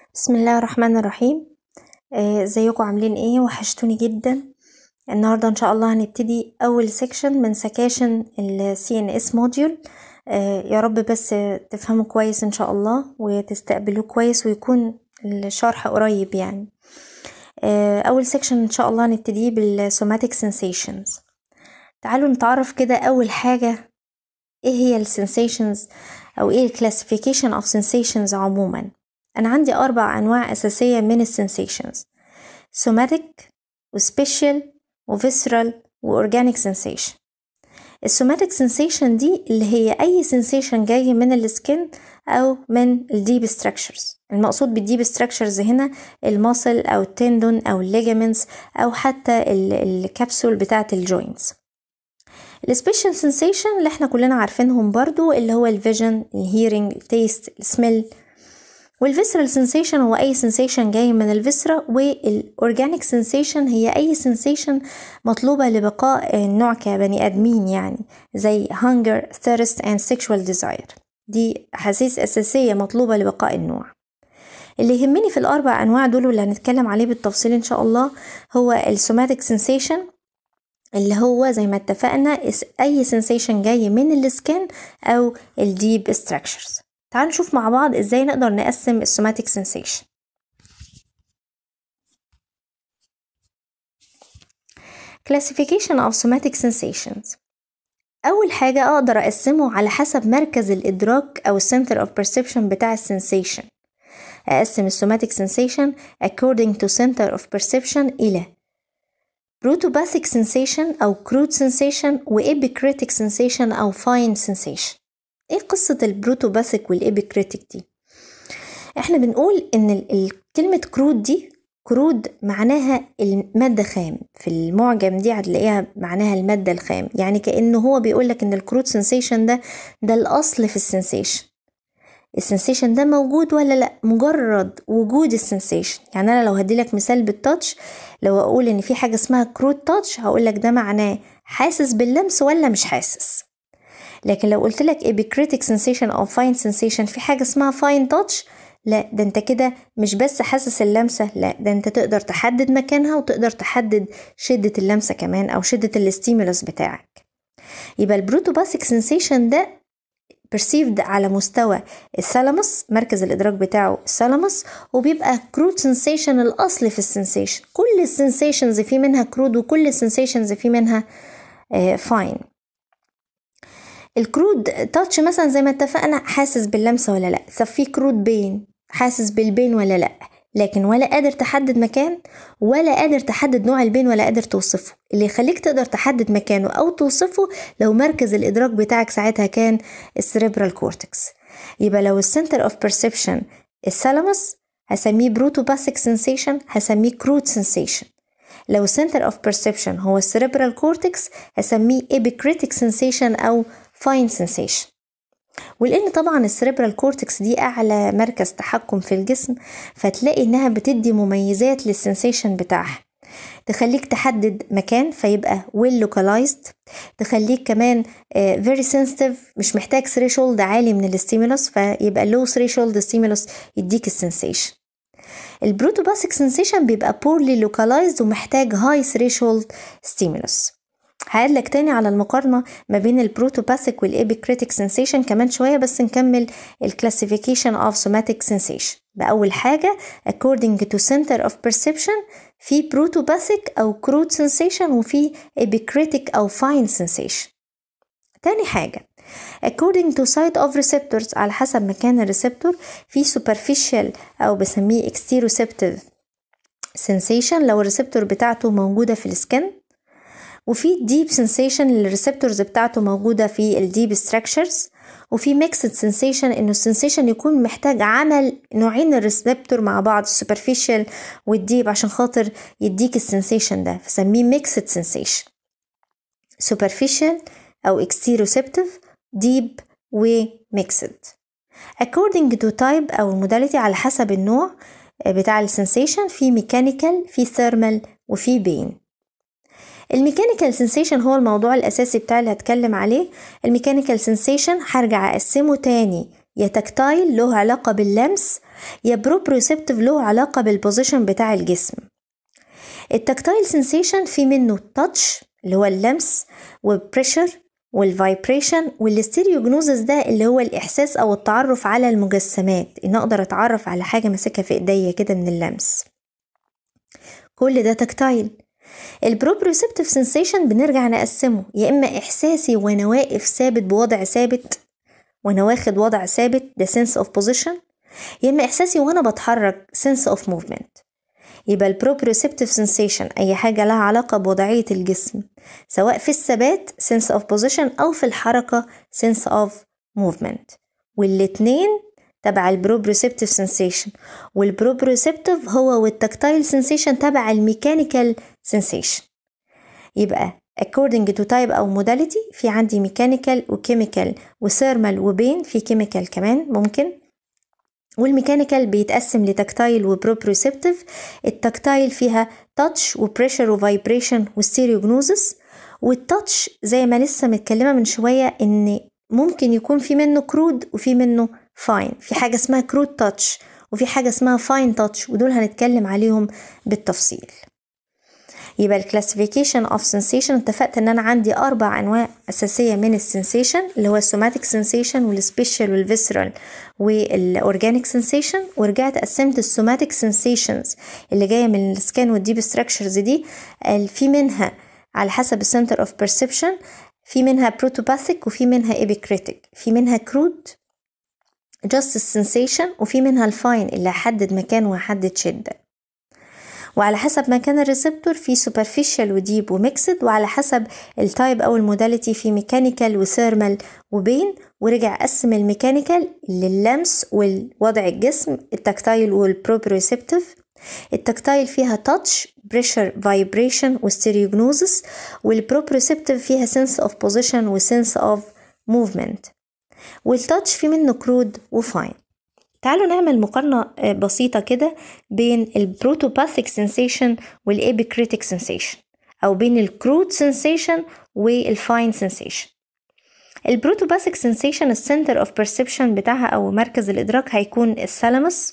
بسم الله الرحمن الرحيم آه، ازيكم عاملين ايه وحشتوني جدا النهاردة ان شاء الله هنبتدي اول سيكشن من سكاشن ال CNS موديول يا رب بس تفهموا كويس ان شاء الله وتستقبلوه كويس ويكون الشرح قريب يعني آه، اول سيكشن ان شاء الله هنبتديه بالسوماتيك sensations تعالوا نتعرف كده اول حاجة ايه هي السنسيشنز او ايه الكلاسيفيكيشن اوف sensations عموما أنا عندي أربع أنواع أساسية من السنسيشنز somatic وسبيشال وفيسرال وأورجانيك sensation السوماتيك sensation دي اللي هي أي sensation جاي من السكن أو من الديب structures المقصود بالديب structures هنا المصل أو التندون أو الليجامنتس أو حتى الكبسول بتاعة الجوينتس السبيشال sensation اللي احنا كلنا عارفينهم برضو اللي هو الفيجن الهيرنج التيست السميل والفيسرال sensation هو أي sensation جاي من الفيسرا والأورجانيك sensation هي أي sensation مطلوبة لبقاء النوع كبني آدمين يعني زي hunger, thirst and sexual desire دي أحاسيس أساسية مطلوبة لبقاء النوع اللي يهمني في الأربع أنواع دول واللي هنتكلم عليه بالتفصيل إن شاء الله هو السوماتيك sensation اللي هو زي ما اتفقنا أي sensation جاي من السكن أو الديب structures تعالوا نشوف مع بعض ازاي نقدر نقسم السوماتيك sensation classification of somatic sensations أول حاجة أقدر أقسمه على حسب مركز الإدراك أو center of perception بتاع السنسيشن أقسم السوماتيك sensation according to center of perception إلى protopathic sensation أو crude sensation و epicritic sensation أو fine sensation ايه قصة البروتوباثيك والإبيكريتيك دي احنا بنقول ان كلمة كرود دي كرود معناها المادة خام في المعجم دي هتلاقيها معناها المادة الخام يعني كأنه هو بيقولك ان الكرود سنسيشن ده ده الأصل في السنسيشن السنسيشن ده موجود ولا لا مجرد وجود السنسيشن يعني انا لو هديلك مثال بالتاتش لو اقول ان في حاجه اسمها كرود تاتش هقولك ده معناه حاسس باللمس ولا مش حاسس لكن لو قلت لك epicritic sensation أو fine sensation في حاجة اسمها fine touch لا ده انت كده مش بس حاسس اللمسة لا ده انت تقدر تحدد مكانها وتقدر تحدد شدة اللمسة كمان أو شدة الاستيمولس بتاعك يبقى البروتوباسيك sensation ده perceived على مستوى الثالاموس مركز الإدراك بتاعه الثالاموس وبيبقى كرود sensation الأصل في السنسيشن كل السنسيشنز في منها كرود وكل السنسيشنز في منها فاين uh, الكرود تاتش مثلا زي ما اتفقنا حاسس باللمسة ولا لأ طب في كرود بين حاسس بالبين ولا لأ لكن ولا قادر تحدد مكان ولا قادر تحدد نوع البين ولا قادر توصفه اللي يخليك تقدر تحدد مكانه أو توصفه لو مركز الإدراك بتاعك ساعتها كان السريبرال كورتكس يبقى لو السنتر اوف بيرسبشن الثالاموس هسميه بروتوباسيك سنسيشن هسميه كرود سنسيشن لو السنتر اوف بيرسبشن هو السريبرال كورتكس هسميه epicritic سنسيشن أو fine sensation ولان طبعا السريبرال كورتكس دي اعلى مركز تحكم في الجسم فتلاقي انها بتدي مميزات للسنسيشن بتاعها تخليك تحدد مكان فيبقى well localized تخليك كمان uh, very sensitive مش محتاج threshold عالي من الستيمولس فيبقى low threshold stimulus يديك السنسيشن البروتوباسيك sensation بيبقى poorly localized ومحتاج high threshold stimulus هقولك تاني على المقارنة ما بين البروتوباثيك والإبيكريتيك سنسيشن كمان شوية بس نكمل الكلاسيفيكيشن of somatic sensation بأول حاجة according to center of perception في بروتوباثيك أو crude sensation وفي epicritic أو fine sensation تاني حاجة according to site of receptors على حسب مكان الريسبتور في superficial أو بسميه exteroceptive sensation لو الريسبتور بتاعته موجودة في السكن وفي ديب سنسيشن اللي الريسبتورز بتاعته موجوده في الديب ستراكشرز وفي ميكسد سنسيشن انه السنسيشن يكون محتاج عمل نوعين الريسبتور مع بعض السوبرفيشال والديب عشان خاطر يديك السنسيشن ده فسميه ميكسد سنسيشن سوبرفيشال او اكستيروسبتيف ديب وميكسد according to type او الموداليتي على حسب النوع بتاع السنسيشن في ميكانيكال في ثيرمال وفي بين الميكانيكال سنسيشن هو الموضوع الأساسي بتاعي اللي هتكلم عليه الميكانيكال سنسيشن هرجع أقسمه تاني يا تكتايل له علاقة باللمس يا بروبريوسبتيف له علاقة بالبوزيشن بتاع الجسم التكتايل سنسيشن في منه تاتش اللي هو اللمس والبريشر والفايبريشن والستيريوجنوزس ده اللي هو الإحساس أو التعرف على المجسمات إن أقدر أتعرف على حاجة ماسكها في إيديا كده من اللمس كل ده تكتايل البروبريوسبتيف سنسيشن بنرجع نقسمه يا إما إحساسي وأنا واقف ثابت بوضع ثابت وأنا واخد وضع ثابت ده sense of position يا إما إحساسي وأنا بتحرك sense of movement يبقى البروبريوسبتيف سنسيشن أي حاجة لها علاقة بوضعية الجسم سواء في الثبات sense of position أو في الحركة sense of movement والاتنين تبع البروبريوسبتيف سنسيشن والبروبريوسبتيف هو والتكتايل سنسيشن تبع الميكانيكال سنسيشن يبقى according to type أو modality في عندي ميكانيكال وكيميكال وثيرمال وبين في كيميكال كمان ممكن والميكانيكال بيتقسم لتكتايل وبروبريوسبتيف التكتايل فيها تاتش وبريشر وفايبريشن وستيريوجنوزس والتاتش زي ما لسه متكلمه من شويه ان ممكن يكون في منه كرود وفي منه فاين في حاجه اسمها كرود تاتش وفي حاجه اسمها فاين تاتش ودول هنتكلم عليهم بالتفصيل يبقى الكلاسيفيكيشن اوف سensation اتفقت ان انا عندي اربع انواع اساسيه من السنسيشن اللي هو السوماتيك سنسيشن والسبيشال والفيسرال والاورجانيك سنسيشن ورجعت قسمت السوماتيك سنسيشنز اللي جايه من السكان والديب ستراكشرز دي في منها على حسب السنتر اوف بيرسبشن في منها بروتوباثيك وفي منها ايبيكريتيك في منها كرود جاست السنسيشن وفي منها الفاين اللي هحدد مكان وهحدد شده وعلى حسب مكان الريسبتور في سوبرفيشال وديب وميكسد وعلى حسب التايب او الموداليتي في ميكانيكال وثيرمال وبين ورجع قسم الميكانيكال لللمس والوضع الجسم التكتايل والبروبريوسبتيف التكتايل فيها تاتش بريشر فايبريشن وستيريوجنوزس والبروبريوسبتيف فيها سنس اوف بوزيشن وسنس اوف موفمنت والتاتش في منه كرود وفاين تعالوا نعمل مقارنة بسيطة كده بين البروتوباثيك سنسيشن والإبيكريتيك سنسيشن أو بين الكرود سنسيشن والفاين سنسيشن البروتوباثيك سنسيشن السنتر اوف بيرسبشن بتاعها أو مركز الإدراك هيكون الثالاموس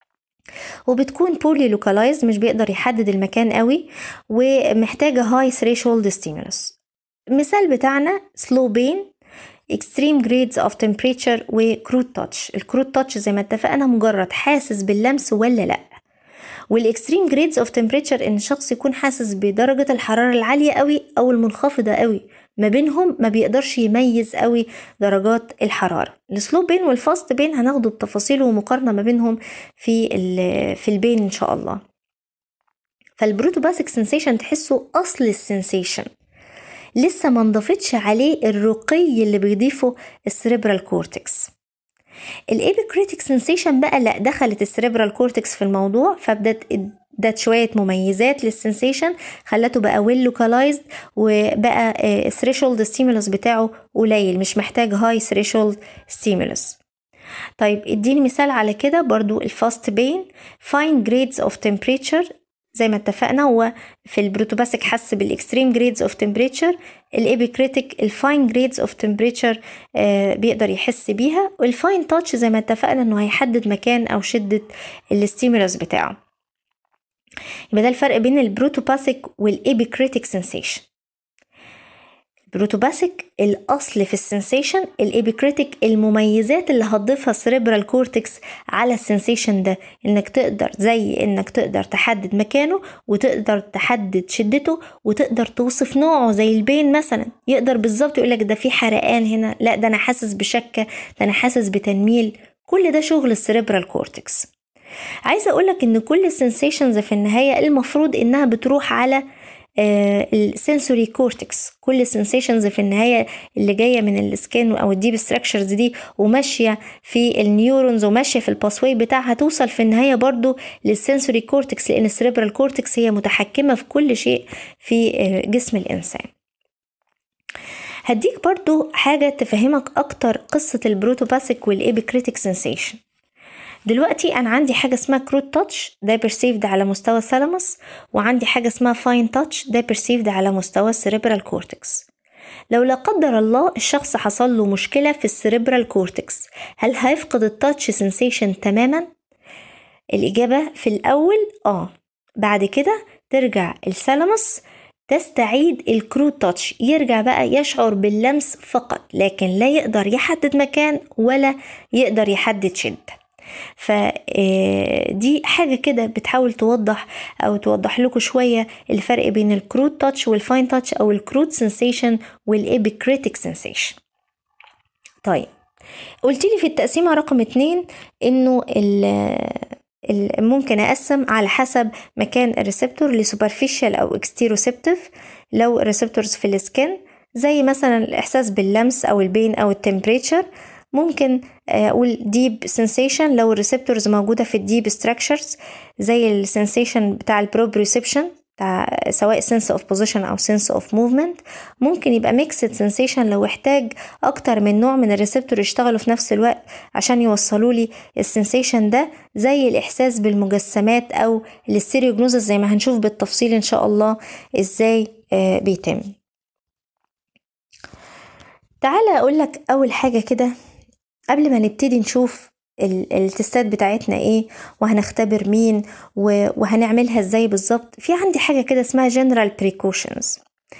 وبتكون بولي لوكالايزد مش بيقدر يحدد المكان قوي ومحتاجة هاي ثريشولد ستيمولس المثال بتاعنا سلو بين extreme grades of temperature وكروت تاتش الكروت تاتش زي ما اتفقنا مجرد حاسس باللمس ولا لا والاكستريم جريدز اوف temperature ان الشخص يكون حاسس بدرجة الحرارة العالية قوي او المنخفضة قوي ما بينهم ما بيقدرش يميز قوي درجات الحرارة السلو بين والفاست بين هناخده بتفاصيل ومقارنة ما بينهم في في البين ان شاء الله فالبروتوباثيك سنسيشن تحسه اصل السنسيشن لسه ما انضفتش عليه الرقي اللي بيضيفه السريبرال كورتكس الابيكريتيك سنسيشن بقى لا دخلت السريبرال كورتكس في الموضوع فبدت ادت شويه مميزات للسنسيشن خلته بقى ويل لوكالايزد وبقى الثريشولد ستيمولس بتاعه قليل مش محتاج هاي ثريشولد ستيمولس طيب اديني مثال على كده برضو الفاست بين فاين جريدز اوف temperature زي ما اتفقنا هو في البروتوباسيك حس بالاكستريم جريدز اوف تمبريتشر الابيكريتيك الفاين جريدز اوف تمبريتشر بيقدر يحس بيها والفاين تاتش زي ما اتفقنا انه هيحدد مكان او شده الستيمولس بتاعه يبقى ده الفرق بين البروتوباسيك والابيكريتيك سنسيشن البروتوباسيك الاصل في السنسيشن الابيكريتيك المميزات اللي هتضيفها السريبرال كورتكس على السنسيشن ده انك تقدر زي انك تقدر تحدد مكانه وتقدر تحدد شدته وتقدر توصف نوعه زي البين مثلا يقدر بالظبط يقولك ده في حرقان هنا لا ده انا حاسس بشكه ده انا حاسس بتنميل كل ده شغل السريبرال كورتكس عايزه اقولك ان كل السنسيشنز في النهايه المفروض انها بتروح على السنسوري كورتكس كل السنسيشنز في النهايه اللي جايه من السكان او الديب ستراكشرز دي وماشيه في النيورونز وماشيه في الباسواي بتاعها توصل في النهايه برضو للسنسوري كورتكس لان السريبرال كورتكس هي متحكمه في كل شيء في جسم الانسان هديك برضو حاجه تفهمك اكتر قصه البروتوباسيك والابيكريتيك سنسيشن دلوقتي انا عندي حاجه اسمها كروت تاتش ده بيرسيفد على مستوى الثالاموس وعندي حاجه اسمها فاين تاتش ده بيرسيفد على مستوى السريبرال كورتكس لو لا قدر الله الشخص حصل له مشكله في السريبرال كورتكس هل هيفقد التاتش سنسيشن تماما الإجابة في الأول آه بعد كده ترجع الثالاموس تستعيد الكرود تاتش يرجع بقى يشعر باللمس فقط لكن لا يقدر يحدد مكان ولا يقدر يحدد شدة فدي حاجة كده بتحاول توضح أو توضح لكم شوية الفرق بين الكرود تاتش والفاين تاتش أو الكرود سنسيشن والإبيكريتيك سنسيشن طيب قلت لي في التقسيمة رقم اتنين إنه ممكن أقسم على حسب مكان الريسبتور لسوبرفيشال أو اكستيروسبتيف لو الريسبتورز في السكن زي مثلا الإحساس باللمس أو البين أو التمبريتشر ممكن اقول ديب سensation لو الريسبتورز موجوده في الديب structures زي السنسيشن بتاع البروبريسبشن بتاع سواء sense of position او sense of movement ممكن يبقى mixed sensation لو احتاج اكتر من نوع من الريسبتور يشتغلوا في نفس الوقت عشان يوصلوا لي السنسيشن ده زي الاحساس بالمجسمات او الستيريوجنوزس زي ما هنشوف بالتفصيل ان شاء الله ازاي بيتم تعالى اقول لك اول حاجه كده قبل ما نبتدي نشوف التستات بتاعتنا ايه وهنختبر مين وهنعملها ازاي بالظبط في عندي حاجة كده اسمها general precautions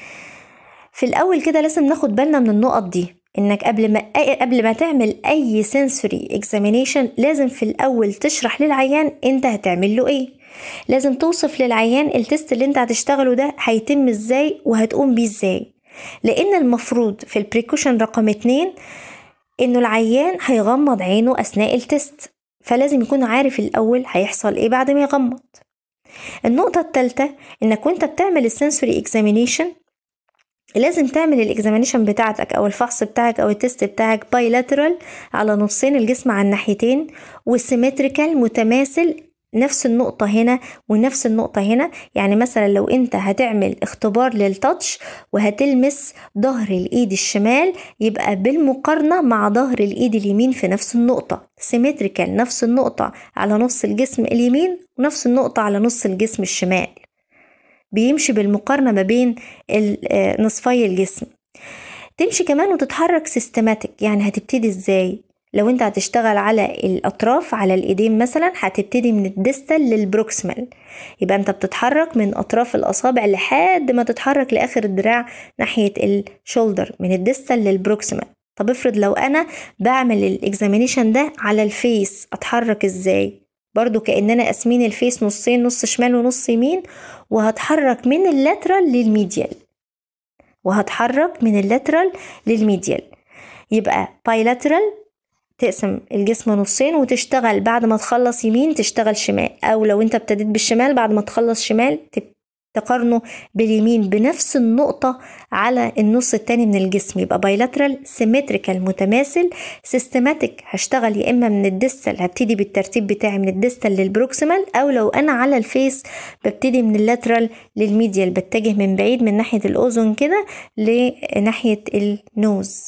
في الاول كده لازم ناخد بالنا من النقط دي انك قبل ما قبل ما تعمل اي sensory examination لازم في الاول تشرح للعيان انت هتعمل له ايه لازم توصف للعيان التست اللي انت هتشتغله ده هيتم ازاي وهتقوم بيه ازاي لان المفروض في البريكوشن رقم اتنين انه العيان هيغمض عينه اثناء التست فلازم يكون عارف الاول هيحصل ايه بعد ما يغمض النقطة التالتة انك وانت بتعمل السنسوري اكزامينيشن لازم تعمل الاكزامينيشن بتاعتك او الفحص بتاعك او التست بتاعك بايلاترال على نصين الجسم على الناحيتين وسيمتريكال متماثل نفس النقطة هنا ونفس النقطة هنا يعني مثلا لو انت هتعمل اختبار للتاتش وهتلمس ظهر الايد الشمال يبقى بالمقارنة مع ظهر الايد اليمين في نفس النقطة سيمتريكال نفس النقطة على نص الجسم اليمين ونفس النقطة على نص الجسم الشمال بيمشي بالمقارنة ما بين نصفي الجسم تمشي كمان وتتحرك سيستماتيك يعني هتبتدي ازاي لو انت هتشتغل على الاطراف على الايدين مثلا هتبتدي من الديستال للبروكسمال يبقى انت بتتحرك من اطراف الاصابع لحد ما تتحرك لاخر الدراع ناحيه الشولدر من الديستال للبروكسمال طب افرض لو انا بعمل الاكزامينيشن ده على الفيس اتحرك ازاي برضو كاننا قاسمين الفيس نصين نص شمال ونص يمين وهتحرك من اللاترال للميديال وهتحرك من اللاترال للميديال يبقى بايلاترال تقسم الجسم نصين وتشتغل بعد ما تخلص يمين تشتغل شمال او لو انت ابتديت بالشمال بعد ما تخلص شمال تقارنه باليمين بنفس النقطة على النص التاني من الجسم يبقى بايلاترال سيمتريكال متماثل سيستماتيك هشتغل يا اما من الديستال هبتدي بالترتيب بتاعي من الديستال للبروكسيمال او لو انا على الفيس ببتدي من اللاترال للميديال بتجه من بعيد من ناحية الاذن كده لناحية النوز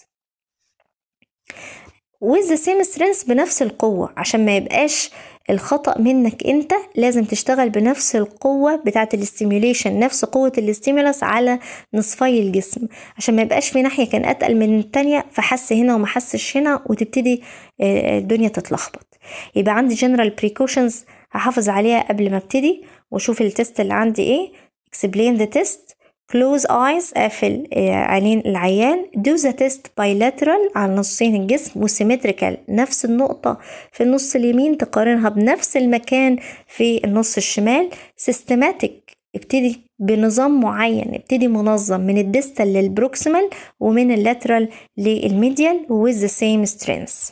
with the same strength بنفس القوة عشان ما يبقاش الخطأ منك انت لازم تشتغل بنفس القوة بتاعة الاستيميوليشن نفس قوة الاستيمولس على نصفي الجسم عشان ما يبقاش في ناحية كان اتقل من التانية فحس هنا وما حسش هنا وتبتدي الدنيا تتلخبط يبقى عندي general precautions هحافظ عليها قبل ما ابتدي واشوف التست اللي عندي ايه explain the test close eyes قافل عينين العيان do the test bilateral على نصين الجسم وسيمتريكال نفس النقطة في النص اليمين تقارنها بنفس المكان في النص الشمال systematic ابتدي بنظام معين ابتدي منظم من الديستال للبروكسيمال ومن اللاترال للميديال with the same strength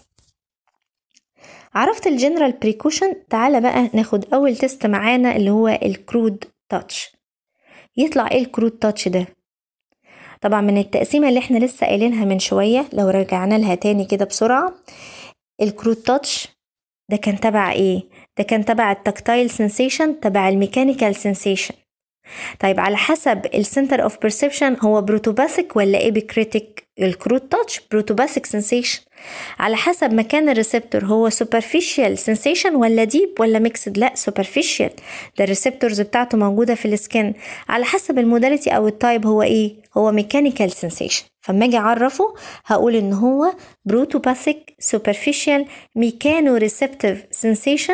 عرفت الجنرال بريكوشن تعالى بقى ناخد اول تيست معانا اللي هو الكرود تاتش يطلع ايه الكرود تاتش ده طبعا من التقسيمه اللي احنا لسه قايلينها من شويه لو رجعنا لها تاني كده بسرعه الكرود تاتش ده كان تبع ايه ده كان تبع التكتايل سensation تبع الميكانيكال سensation طيب على حسب السنتر اوف بيرسبشن هو بروتوباثيك ولا ايبيكريتيك الكرود تاتش بروتوباثيك سensation على حسب مكان الريسبتور هو superficial sensation ولا ديب ولا ميكسد لا superficial ده الريسبتورز بتاعته موجودة في السكن على حسب الموداليتي او التايب هو ايه هو ميكانيكال sensation فما اجي اعرفه هقول ان هو بروتوباثيك superficial mechanoreceptive sensation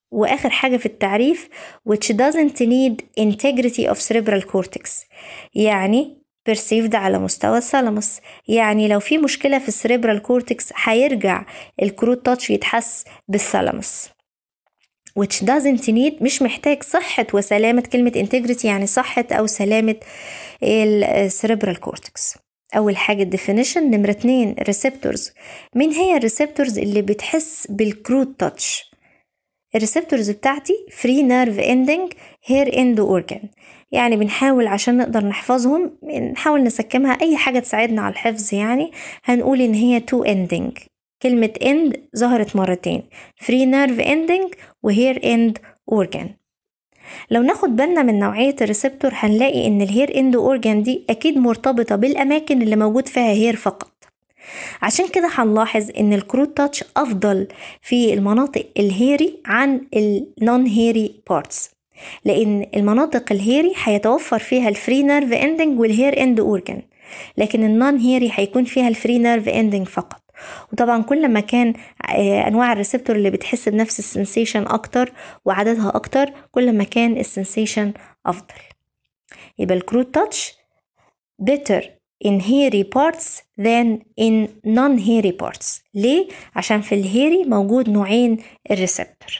واخر حاجة في التعريف which doesn't need integrity of cerebral cortex يعني perceived على مستوى الثالاموس يعني لو في مشكلة في السريبرال كورتكس هيرجع الكروت تاتش يتحس بالثالاموس which doesn't need مش محتاج صحة وسلامة كلمة integrity يعني صحة أو سلامة السريبرال كورتكس أول حاجة definition نمرة اتنين receptors مين هي الريسبتورز اللي بتحس بالكروت تاتش الريسبتورز بتاعتي free nerve ending hair end organ يعني بنحاول عشان نقدر نحفظهم نحاول نسكمها أي حاجة تساعدنا على الحفظ يعني هنقول إن هي to ending كلمة end ظهرت مرتين free nerve ending و hair end organ لو ناخد بالنا من نوعية الريسبتور هنلاقي إن الهير اند اورجان دي أكيد مرتبطة بالأماكن اللي موجود فيها هير فقط عشان كده هنلاحظ ان الكروت تاتش افضل في المناطق الهيري عن النون هيري بارتس لان المناطق الهيري هيتوفر فيها الفري نيرف اندنج والهير اند اورجان لكن النون هيري هيكون فيها الفري نيرف اندنج فقط وطبعا كل ما كان انواع الريسبتور اللي بتحس بنفس السنسيشن اكتر وعددها اكتر كل ما كان السنسيشن افضل يبقى الكروت تاتش better in hairy parts than in non-hairy parts ليه؟ عشان في الهيري موجود نوعين الريسبتور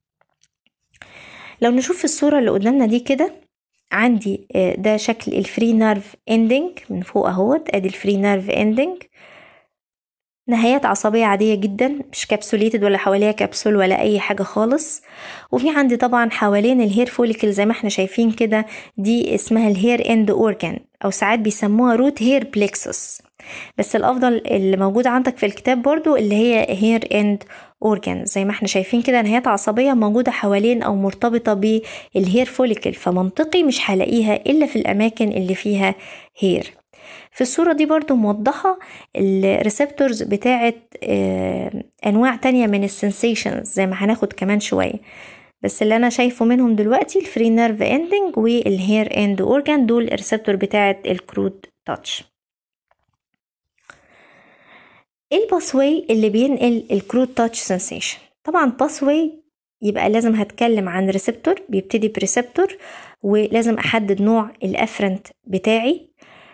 لو نشوف في الصورة اللي قدامنا دي كده عندي ده شكل الفري نيرف اندنج من فوق اهوت ادي الفري نيرف اندنج نهايات عصبية عادية جدا مش كابسوليتد ولا حواليها كبسول ولا أي حاجة خالص وفي عندي طبعا حوالين الهير فوليكل زي ما احنا شايفين كده دي اسمها الهير اند اورجان أو ساعات بيسموها روت هير بليكسوس بس الأفضل اللي موجود عندك في الكتاب برضو اللي هي هير اند اورجان زي ما احنا شايفين كده نهايات عصبية موجودة حوالين أو مرتبطة بالهير فوليكل فمنطقي مش هلاقيها إلا في الأماكن اللي فيها هير في الصورة دي برضو موضحة الريسبتورز بتاعت أنواع تانية من السنسيشنز زي ما هناخد كمان شوية بس اللي أنا شايفه منهم دلوقتي الفري نيرف اندنج والهير اند اورجان دول الريسبتور بتاعت الكرود تاتش ايه الباسواي اللي بينقل الكرود تاتش سنسيشن طبعا باسواي يبقى لازم هتكلم عن ريسبتور بيبتدي بريسبتور ولازم احدد نوع الافرنت بتاعي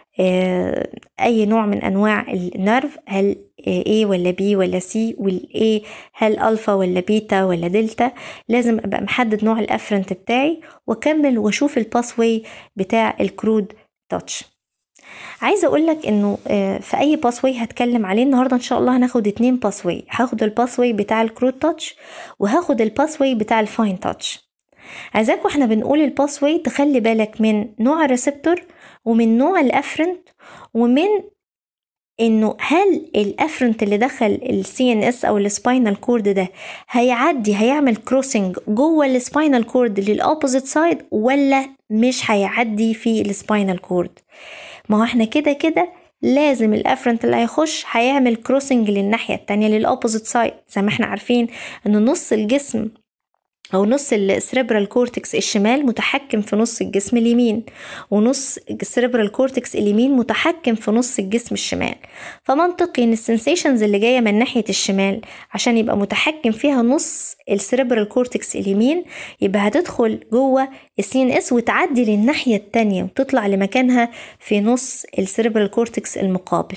اي نوع من انواع النرف هل A ولا B ولا C والA هل الفا ولا بيتا ولا دلتا لازم ابقى محدد نوع الافرنت بتاعي واكمل واشوف الباسواي بتاع الكرود تاتش عايزه اقول لك انه في اي باسواي هتكلم عليه النهارده ان شاء الله هناخد اتنين باسواي هاخد الباسواي بتاع الكرود تاتش وهاخد الباسواي بتاع الفاين تاتش عايزاك واحنا بنقول الباسواي تخلي بالك من نوع الريسبتور ومن نوع الافرنت ومن انه هل الافرنت اللي دخل السي ان اس او السباينال كورد ده هيعدي هيعمل كروسنج جوه السباينال كورد للاوبوزيت سايد ولا مش هيعدي في السباينال كورد ما هو احنا كده كده لازم الافرنت اللي هيخش هيعمل كروسنج للناحيه التانية للاوبوزيت سايد زي ما احنا عارفين ان نص الجسم أو نص السريبرال كورتكس الشمال متحكم في نص الجسم اليمين ونص السريبرال كورتكس اليمين متحكم في نص الجسم الشمال فمنطقي ان السنسيشنز اللي جاية من ناحية الشمال عشان يبقى متحكم فيها نص السريبرال كورتكس اليمين يبقى هتدخل جوه السي ان اس وتعدي للناحية التانية وتطلع لمكانها في نص السريبرال كورتكس المقابل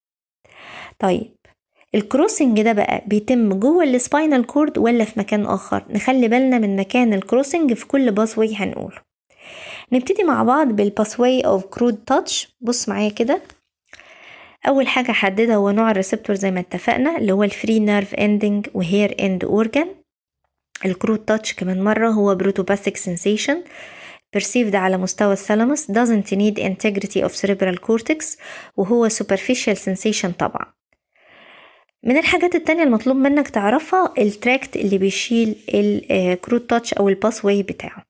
طيب الكروسنج ده بقى بيتم جوه السباينال كورد ولا في مكان اخر نخلي بالنا من مكان الكروسنج في كل باسواي هنقوله نبتدي مع بعض بالباسواي اوف كرود تاتش بص معايا كده اول حاجه احددها هو نوع الريسبتور زي ما اتفقنا اللي هو الفري نيرف اندنج وهير اند اورجان الكرود تاتش كمان مره هو بروتوباثيك سensation perceived على مستوى الثالاموس doesn't need integrity of cerebral cortex وهو superficial sensation طبعا من الحاجات التانية المطلوب منك تعرفها التراكت اللي بيشيل الكروت تاتش او الباسواي بتاعه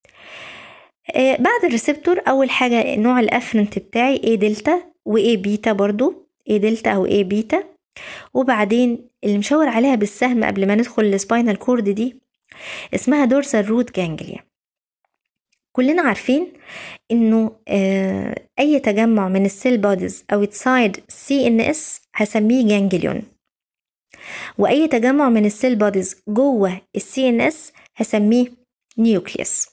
بعد الريسبتور اول حاجة نوع الافرنت بتاعي A دلتا و A بيتا برضو A دلتا او A بيتا وبعدين اللي مشاور عليها بالسهم قبل ما ندخل السباينال كورد دي اسمها دورسال روت جانجليا كلنا عارفين انه اي تجمع من السيل بوديز او تسايد سي ان اس هسميه جانجليون واي تجمع من السيل بوديز جوه السي ان اس هسميه نيوكليوس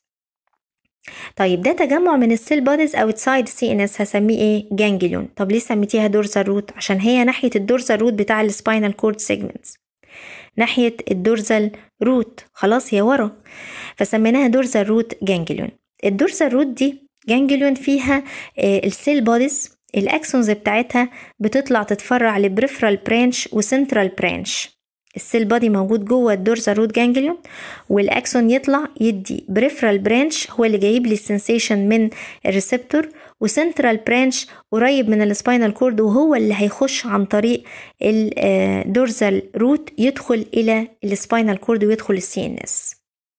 طيب ده تجمع من السيل بوديز اوتسايد سي ان اس هسميه ايه جانجليون طب ليه سميتيها دورزال روت عشان هي ناحيه الدورزال روت بتاع السباينال كورد سيجمنتس ناحيه الدورزال روت خلاص هي ورا فسميناها دورزال روت جانجليون الدورزال روت دي جانجليون فيها السيل بوديز الاكسونز بتاعتها بتطلع تتفرع لبريفرال برانش وسنترال برانش السيل بادي موجود جوه الدورزال روت جانجليون والاكسون يطلع يدي بريفرال برانش هو اللي جايب لي السنسيشن من الريسبتور وسنترال برانش قريب من السباينال كورد وهو اللي هيخش عن طريق الدورزال روت يدخل الى السباينال كورد ويدخل السي ان اس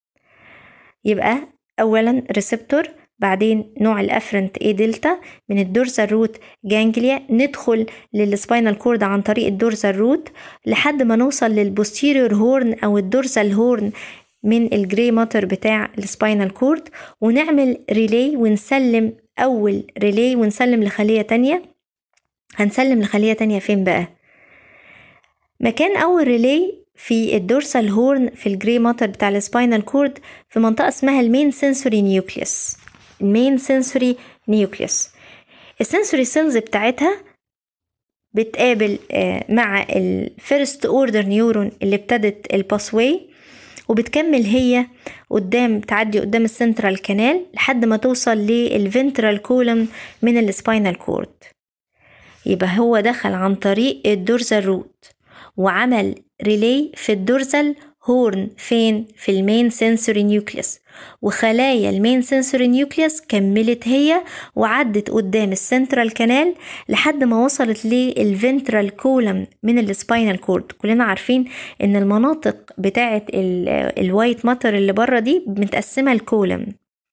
يبقى اولا ريسبتور بعدين نوع الافرنت اي دلتا من الدورزال روت جانجليا ندخل للسباينال كورد عن طريق الدورزال روت لحد ما نوصل للبوستيريور هورن او الدورزال هورن من الجري ماتر بتاع السباينال كورد ونعمل ريلي ونسلم اول ريلي ونسلم لخلية تانية هنسلم لخلية تانية فين بقى مكان اول ريلي في الدورسال هورن في الجري ماتر بتاع السباينال كورد في منطقة اسمها المين سنسوري نيوكليوس المين سنسوري نيوكليوس السنسوري سيلز بتاعتها بتقابل مع الفيرست اوردر نيورون اللي ابتدت الباسواي وبتكمل هي قدام تعدي قدام السنترال كانال لحد ما توصل للفنترال كولم من السباينال كورد يبقى هو دخل عن طريق الدورزال روت وعمل ريلي في الدورزال هورن فين في المين سنسوري نيوكليوس وخلايا المين سنسوري نيوكليوس كملت هي وعدت قدام السنترال كانال لحد ما وصلت للفنترال كولم من السباينال كورد كلنا عارفين ان المناطق بتاعه الوايت ماتر اللي بره دي متقسمه الكولم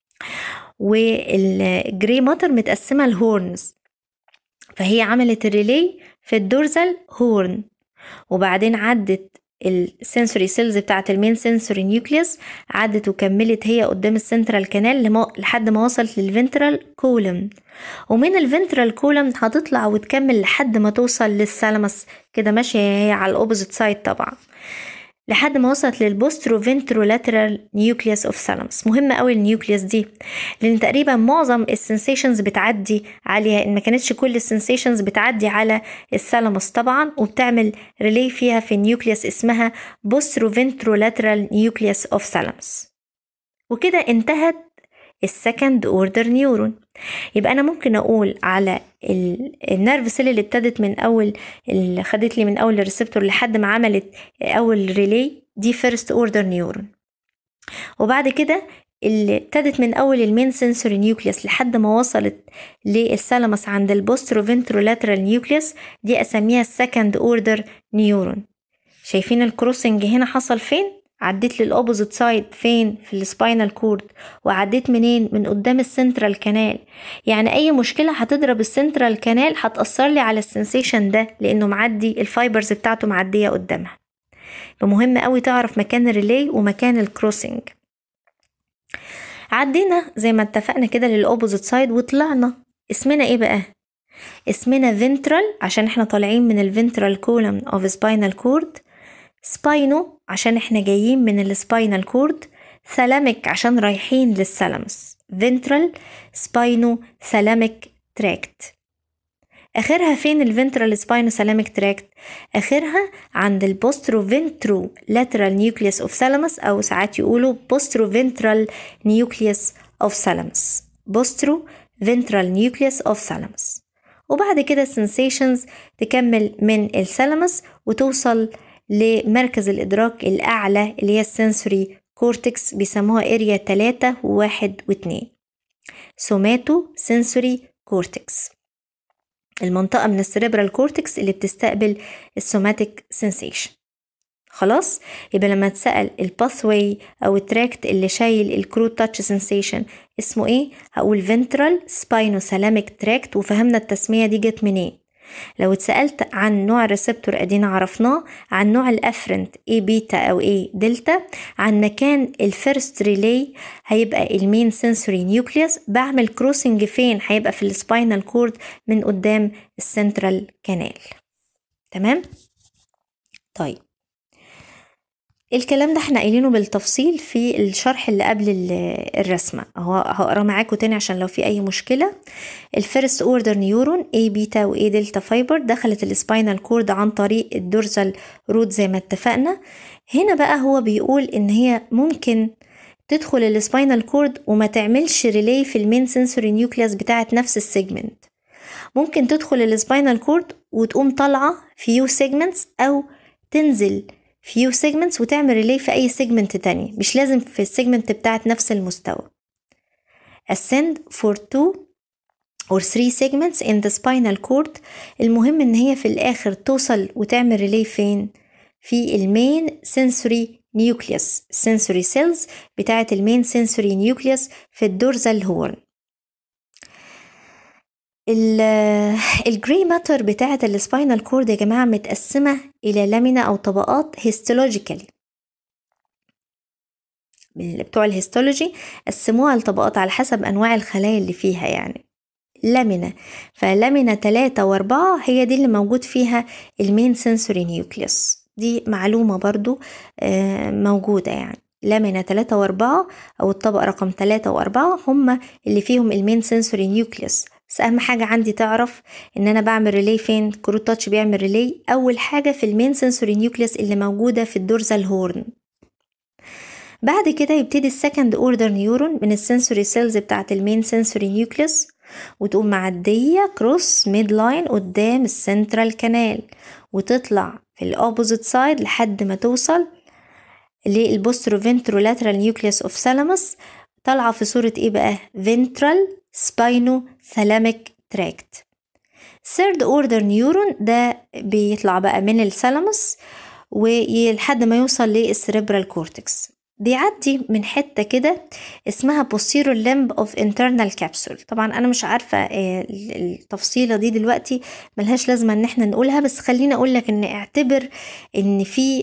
والجري ماتر متقسمه الهورنز فهي عملت الريلي في الدورزال هورن وبعدين عدت السنسوري سيلز بتاعت المين سنسوري نيوكليوس عدت وكملت هي قدام السنترال كانال لحد ما وصلت للفنترال كولم ومن الفنترال كولم هتطلع وتكمل لحد ما توصل للثالاموس كده ماشية هي على الاوبوزيت سايد طبعا لحد ما وصلت للبوسترو فنترولاترال نيوكليوس اوف ثالاموس مهمه قوي النيوكليوس دي لان تقريبا معظم السنسيشنز بتعدي عليها ان ما كانتش كل السنسيشنز بتعدي على الثالاموس طبعا وبتعمل ريلي فيها في النيوكليوس اسمها بوسترو فنترولاترال نيوكليوس اوف ثالاموس وكده انتهت السكند اوردر نيورون يبقى انا ممكن اقول على النيرف سيل اللي ابتدت من اول اللي خدت لي من اول الريسبتور لحد ما عملت اول ريلي دي فيرست اوردر نيورون وبعد كده اللي ابتدت من اول المين سنسوري نيوكليوس لحد ما وصلت للثالاموس عند البوسترو فنترولاترال نيوكليوس دي اسميها السكند اوردر نيورون شايفين الكروسنج هنا حصل فين عديت للاوبوزيت سايد فين في السباينال كورد وعديت منين من قدام السنترال كانال يعني اي مشكله هتضرب السنترال كانال هتاثر لي على السنسيشن ده لانه معدي الفايبرز بتاعته معديه قدامها فمهم قوي تعرف مكان الريلي ومكان الكروسنج عدينا زي ما اتفقنا كده للاوبوزيت سايد وطلعنا اسمنا ايه بقى اسمنا فنترال عشان احنا طالعين من الفنترال كولم اوف سباينال كورد سباينو عشان احنا جايين من السباينال كورد ثلاميك عشان رايحين للثالاموس فنترال سباينو ثلاميك تراكت اخرها فين الفنترال سباينو ثلاميك تراكت اخرها عند البوسترو فنترو لاترال نيوكليوس اوف ثالاموس او ساعات يقولوا بوسترو فنترال نيوكليوس اوف ثالاموس بوسترو فنترال نيوكليوس اوف ثالاموس وبعد كده السنسيشنز تكمل من الثالاموس وتوصل لمركز الإدراك الأعلى اللي هي السنسوري كورتكس بيسموها اريا تلاتة وواحد واتنين سوماتو سنسوري كورتكس المنطقة من السريبرال كورتكس اللي بتستقبل السوماتيك سنسيشن خلاص يبقى لما تسأل الباثواي أو التراكت اللي شايل الكروت تاتش سنسيشن اسمه ايه هقول فنترال سباينوثالاميك تراكت وفهمنا التسمية دي جت منين لو اتسألت عن نوع الريسبتور ادينا عرفناه عن نوع الافرنت اي بيتا او اي دلتا عن مكان الفيرست ريلي هيبقى المين سنسوري نيوكليوس بعمل كروسنج فين هيبقى في السباينال كورد من قدام السنترال كانال تمام طيب الكلام ده احنا قايلينه بالتفصيل في الشرح اللي قبل الرسمة اهو هقرا معاكم تاني عشان لو في اي مشكلة الفيرست اوردر نيورون A بيتا و A دلتا فايبر دخلت السباينال كورد عن طريق الدورزال رود زي ما اتفقنا هنا بقى هو بيقول ان هي ممكن تدخل السباينال كورد وما تعملش ريلي في المين سنسوري نيوكليس بتاعت نفس السيجمنت ممكن تدخل السباينال كورد وتقوم طالعة فيو سيجمنتس او تنزل فيو سيجمنتس وتعمل ريلي في اي سيجمنت تاني مش لازم في السيجمنت بتاعت نفس المستوى ascend for two or three segments in the spinal cord المهم ان هي في الاخر توصل وتعمل ريلي فين في المين sensory nucleus sensory cells بتاعة المين sensory nucleus في الدورزال هورن الجري ماتر بتاعة السباينال كورد يا جماعة متقسمة إلى لامينا أو طبقات هيستولوجيكالي بتوع الهيستولوجي قسموها لطبقات على حسب أنواع الخلايا اللي فيها يعني لامينا فلامينا تلاتة وأربعة هي دي اللي موجود فيها المين سنسوري نيوكليوس دي معلومة برضو موجودة يعني لامينا تلاتة وأربعة أو الطبقة رقم تلاتة وأربعة هما اللي فيهم المين سنسوري نيوكليوس بس اهم حاجه عندي تعرف ان انا بعمل ريلي فين كروت تاتش بيعمل ريلي اول حاجه في المين سنسوري نيوكليس اللي موجوده في الدورزال هورن بعد كده يبتدي السكند اوردر نيورون من السنسوري سيلز بتاعه المين سنسوري نيوكليس وتقوم معديه كروس ميد لاين قدام السنترال كانال وتطلع في الاوبوزيت سايد لحد ما توصل للبوسترو فنترولاترال نيوكليس اوف ثالاموس طالعه في صوره ايه بقى فنترال سباينو ثالاميك تراكت third order نيورون ده بيطلع بقى من الثالاموس ولحد ما يوصل للسريبرال كورتكس بيعدي من حتة كده اسمها posterior limb of internal capsule طبعا انا مش عارفة التفصيلة دي دلوقتي ملهاش لازمة ان احنا نقولها بس خليني اقولك ان اعتبر ان في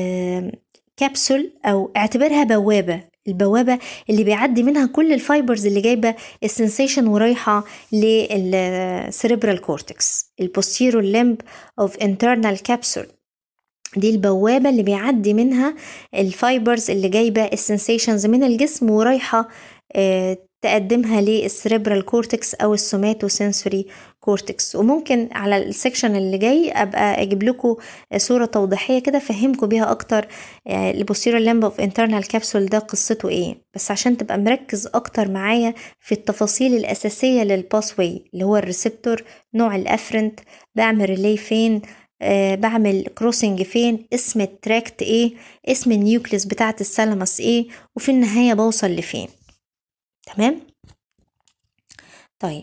كبسول او اعتبرها بوابة البوابة اللي بيعدي منها كل الفايبرز اللي جايبة السنسيشن ورايحة للسيريبرال كورتكس البوستيرو لمب اوف انترنال كابسول دي البوابة اللي بيعدي منها الفايبرز اللي جايبة السنسيشنز من الجسم ورايحة اه تقدمها للسريبرال كورتكس او السوماتو سنسوري كورتكس وممكن على السكشن اللي جاي ابقى اجيب لكم صوره توضيحيه كده افهمكم بيها اكتر البوستيريور لامب اوف انترنال كابسول ده قصته ايه بس عشان تبقى مركز اكتر معايا في التفاصيل الاساسيه للباسوي اللي هو الريسبتور نوع الافرنت بعمل ريلي فين أه بعمل كروسنج فين اسم التراكت ايه اسم النيوكليس بتاعه الثالاموس ايه وفي النهايه بوصل لفين تمام طيب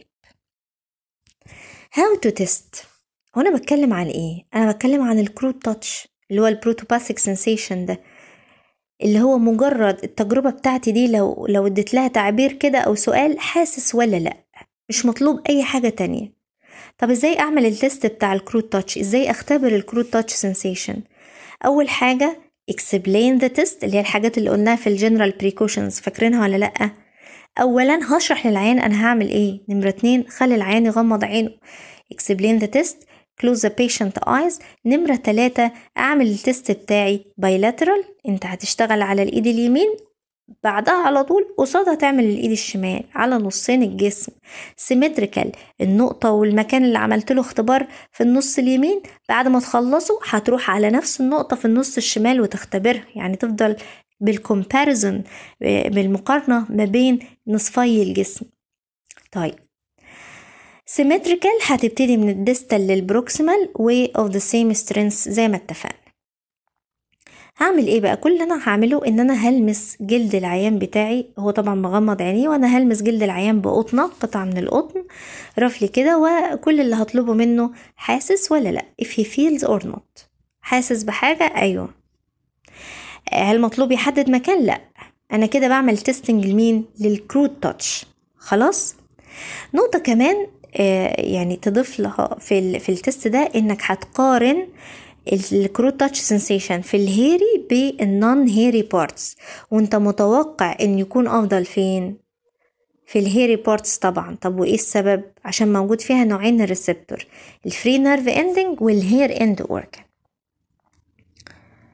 how to test هنا بتكلم عن ايه انا بتكلم عن الكروت تاتش اللي هو البروتوباسيك سensation ده اللي هو مجرد التجربة بتاعتي دي لو لو اديت لها تعبير كده او سؤال حاسس ولا لا مش مطلوب اي حاجة تانية طب ازاي اعمل التست بتاع الكروت تاتش ازاي اختبر الكروت تاتش سensation اول حاجة explain the test اللي هي الحاجات اللي قلناها في الجنرال بريكوشنز فاكرينها ولا لأ اولا هشرح للعيان انا هعمل ايه نمرة اتنين خلي العيان يغمض عينه explain the test close the patient eyes نمرة تلاتة اعمل التست بتاعي bilateral انت هتشتغل على الايد اليمين بعدها على طول قصادها تعمل الايد الشمال على نصين الجسم سيمتريكال النقطة والمكان اللي عملت له اختبار في النص اليمين بعد ما تخلصوا هتروح على نفس النقطة في النص الشمال وتختبرها يعني تفضل بالكومباريزون بالمقارنة ما بين نصفي الجسم طيب سيمتريكال هتبتدي من الديستال للبروكسيمال way of the same strength زي ما اتفقنا هعمل ايه بقى كل اللي انا هعمله ان انا هلمس جلد العيان بتاعي هو طبعا مغمض عينيه وانا هلمس جلد العيان بقطنة قطعة من القطن رفلي كده وكل اللي هطلبه منه حاسس ولا لا if he feels or not حاسس بحاجة ايوه هل مطلوب يحدد مكان لا انا كده بعمل تيستنج لمين للكروت تاتش خلاص نقطة كمان آه يعني تضيف لها في ال في التست ده انك هتقارن الكروت تاتش سensation في الهيري بالنون هيري بارتس وانت متوقع ان يكون افضل فين في الهيري بارتس طبعا طب وايه السبب عشان موجود فيها نوعين الريسبتور الفري نيرف اندنج والهير اند اورجان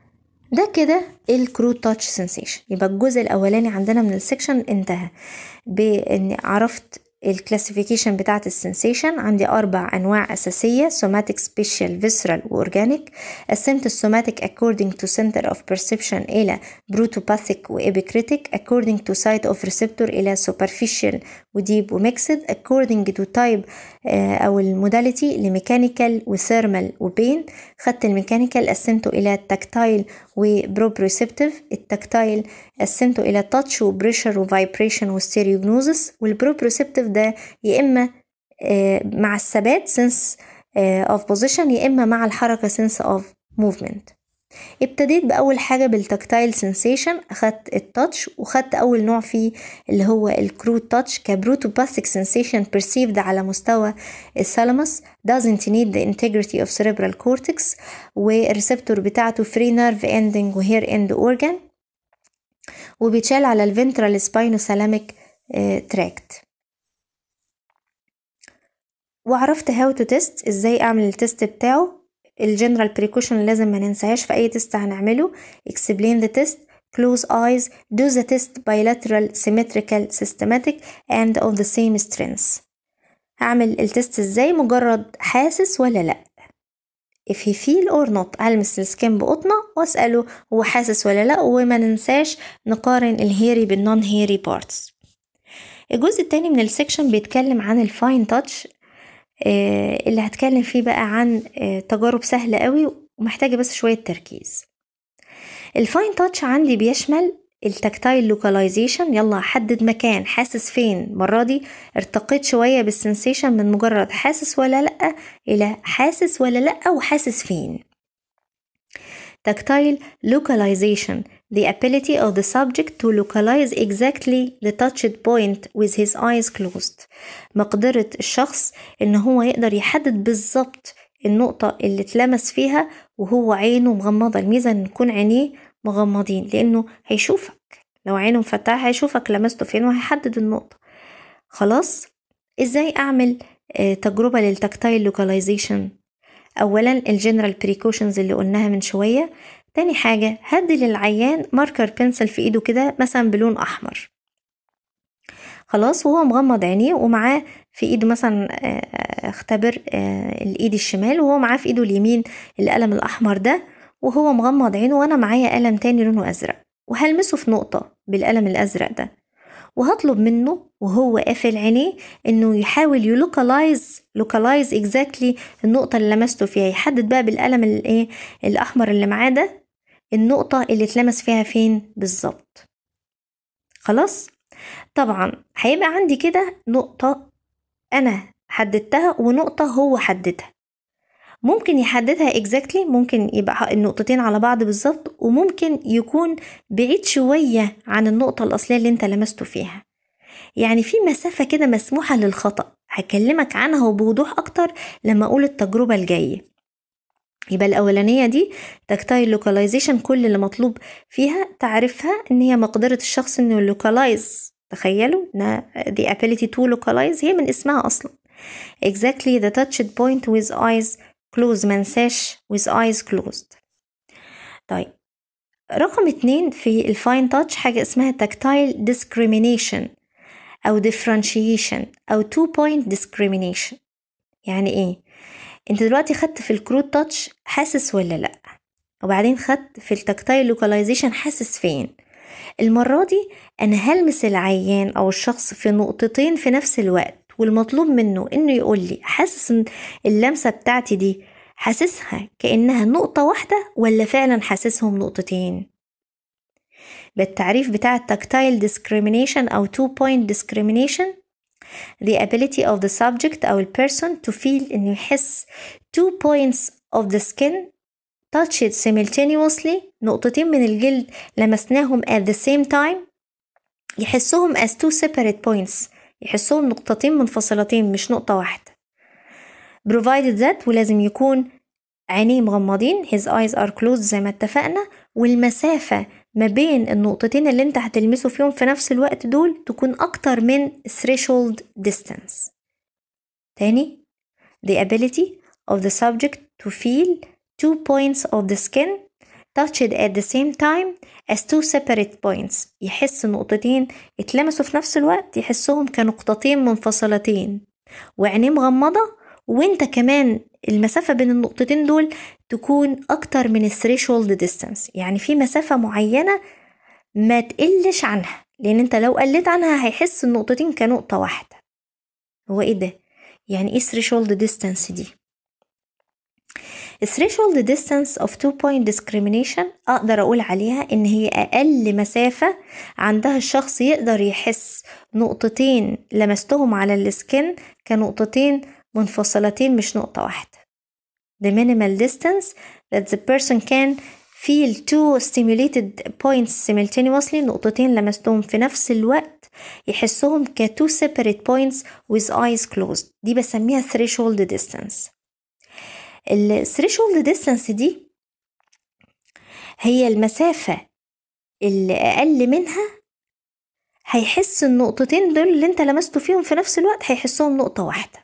ده كده الكرو تاتش سensation يبقى الجزء الاولاني عندنا من السكشن انتهى بان عرفت الكلاسيفيكيشن بتاعت السنسيشن عندي أربع أنواع أساسية somatic special visceral وأورجانيك قسمت السوماتيك according to center of perception إلى بروتوباثيك وإبيكريتيك according to site of receptor إلى superficial وديب وميكسد according to type آه أو الموداليتي لميكانيكال وثيرمال وبين خدت الميكانيكال قسمته إلى تكتايل وبروبريسبتيف التكتايل قسمته إلى تاتش وبريشر وفايبريشن وستيريوجنوزس والبروبريسبتيف ده يا إما آه مع الثبات sense آه of position يا إما مع الحركة sense of movement ابتديت بأول حاجة بالتكتايل سensation أخدت التاتش وخدت أول نوع فيه اللي هو الكروت تاتش كبروتوباثيك sensation perceived على مستوى الثالاموس doesn't need the integrity of cerebral cortex والريسبتور بتاعته free nerve ending و hair end organ وبيتشال على الفنترال spinothalamic تراكت وعرفت هاو تو تيست ازاي اعمل التست بتاعه الجنرال بريكوشن لازم ما ننساهاش في اي تيست هنعمله explain the test close eyes do the test bilateral symmetrical systematic and of the same strength هعمل التست ازاي مجرد حاسس ولا لا if he feel or not هلمس السكين بقطنة واسأله هو حاسس ولا لا وما ننساش نقارن الهيري بالنون هيري بارتس الجزء التاني من السكشن بيتكلم عن الفاين تاتش اللي هتكلم فيه بقى عن تجارب سهلة قوي ومحتاجة بس شوية تركيز الفاين تاتش عندي بيشمل التكتايل لوكاليزيشن يلا احدد مكان حاسس فين المرة دي ارتقيت شوية بالسنسيشن من مجرد حاسس ولا لأ إلى حاسس ولا لأ وحاسس فين tactile localization the ability of the subject to localize exactly the touched point with his eyes closed مقدرة الشخص إن هو يقدر يحدد بالظبط النقطة اللي اتلمس فيها وهو عينه مغمضة الميزة إن يكون عينيه مغمضين لأنه هيشوفك لو عينه مفتحة هيشوفك لمسته فين وهيحدد النقطة خلاص إزاي أعمل آه تجربة للتكتايل لوكاليزيشن اولا الجنرال بريكوشنز اللي قلناها من شويه تاني حاجه هدي للعيان ماركر بنسل في ايده كده مثلا بلون احمر خلاص وهو مغمض عينيه ومعاه في ايده مثلا اختبر الايد الشمال وهو معاه في ايده اليمين القلم الاحمر ده وهو مغمض عينه وانا معايا قلم تاني لونه ازرق وهلمسه في نقطه بالقلم الازرق ده وهطلب منه وهو قافل عينيه انه يحاول يلوكالايز لوكالايز اكزاكتلي النقطه اللي لمسته فيها يحدد بقى بالقلم الايه الاحمر اللي معاه ده النقطه اللي اتلمس فيها فين بالظبط خلاص طبعا هيبقى عندي كده نقطه انا حددتها ونقطه هو حددها ممكن يحددها اكزاكتلي ممكن يبقى النقطتين على بعض بالظبط وممكن يكون بعيد شوية عن النقطة الأصلية اللي انت لمسته فيها يعني في مسافة كده مسموحة للخطأ هكلمك عنها وبوضوح أكتر لما أقول التجربة الجاية يبقى الأولانية دي تكتايل لوكاليزيشن كل اللي مطلوب فيها تعرفها إن هي مقدرة الشخص إنه لوكالايز تخيلوا إن the ability to localize هي من اسمها أصلا exactly the touched point with eyes closed منساش with eyes closed طيب رقم اتنين في الفاين تاتش حاجة اسمها tactile discrimination أو differentiation أو two point discrimination يعني ايه انت دلوقتي خدت في الكروت تاتش حاسس ولا لأ وبعدين خدت في التكتايل لوكاليزيشن حاسس فين المرة دي أنا هلمس العيان أو الشخص في نقطتين في نفس الوقت والمطلوب منه انه يقول لي حاسس ان اللمسه بتاعتي دي حاسسها كانها نقطه واحده ولا فعلا حاسسهم نقطتين بالتعريف بتاع التكتايل discrimination او two point discrimination the ability of the subject أو person to feel إنه يحس two points of the skin touched simultaneously نقطتين من الجلد لمسناهم at the same time يحسهم as two separate points يحسهم نقطتين منفصلتين مش نقطة واحدة provided that ولازم يكون عينيه مغمضين his eyes are closed زي ما اتفقنا والمسافة ما بين النقطتين اللي انت هتلمسه فيهم في نفس الوقت دول تكون أكتر من threshold distance تاني the ability of the subject to feel two points of the skin touched at the same time as two separate points يحس نقطتين اتلمسوا في نفس الوقت يحسهم كنقطتين منفصلتين وعينيه مغمضة وانت كمان المسافة بين النقطتين دول تكون أكتر من الثريشولد ديستانس يعني في مسافة معينة ما تقلش عنها لأن انت لو قلت عنها هيحس النقطتين كنقطة واحدة هو ايه ده؟ يعني ايه threshold distance دي؟ threshold distance of two point discrimination أقدر أقول عليها إن هي أقل مسافة عندها الشخص يقدر يحس نقطتين لمستهم على السكن كنقطتين منفصلتين مش نقطة واحدة the minimal distance that the person can feel two stimulated points simultaneously نقطتين لمستهم في نفس الوقت يحسهم ك two separate points with eyes closed دي بسميها threshold distance ال threshold distance دي هي المسافة اللي أقل منها هيحس النقطتين دول اللي انت لمسته فيهم في نفس الوقت هيحسهم نقطة واحدة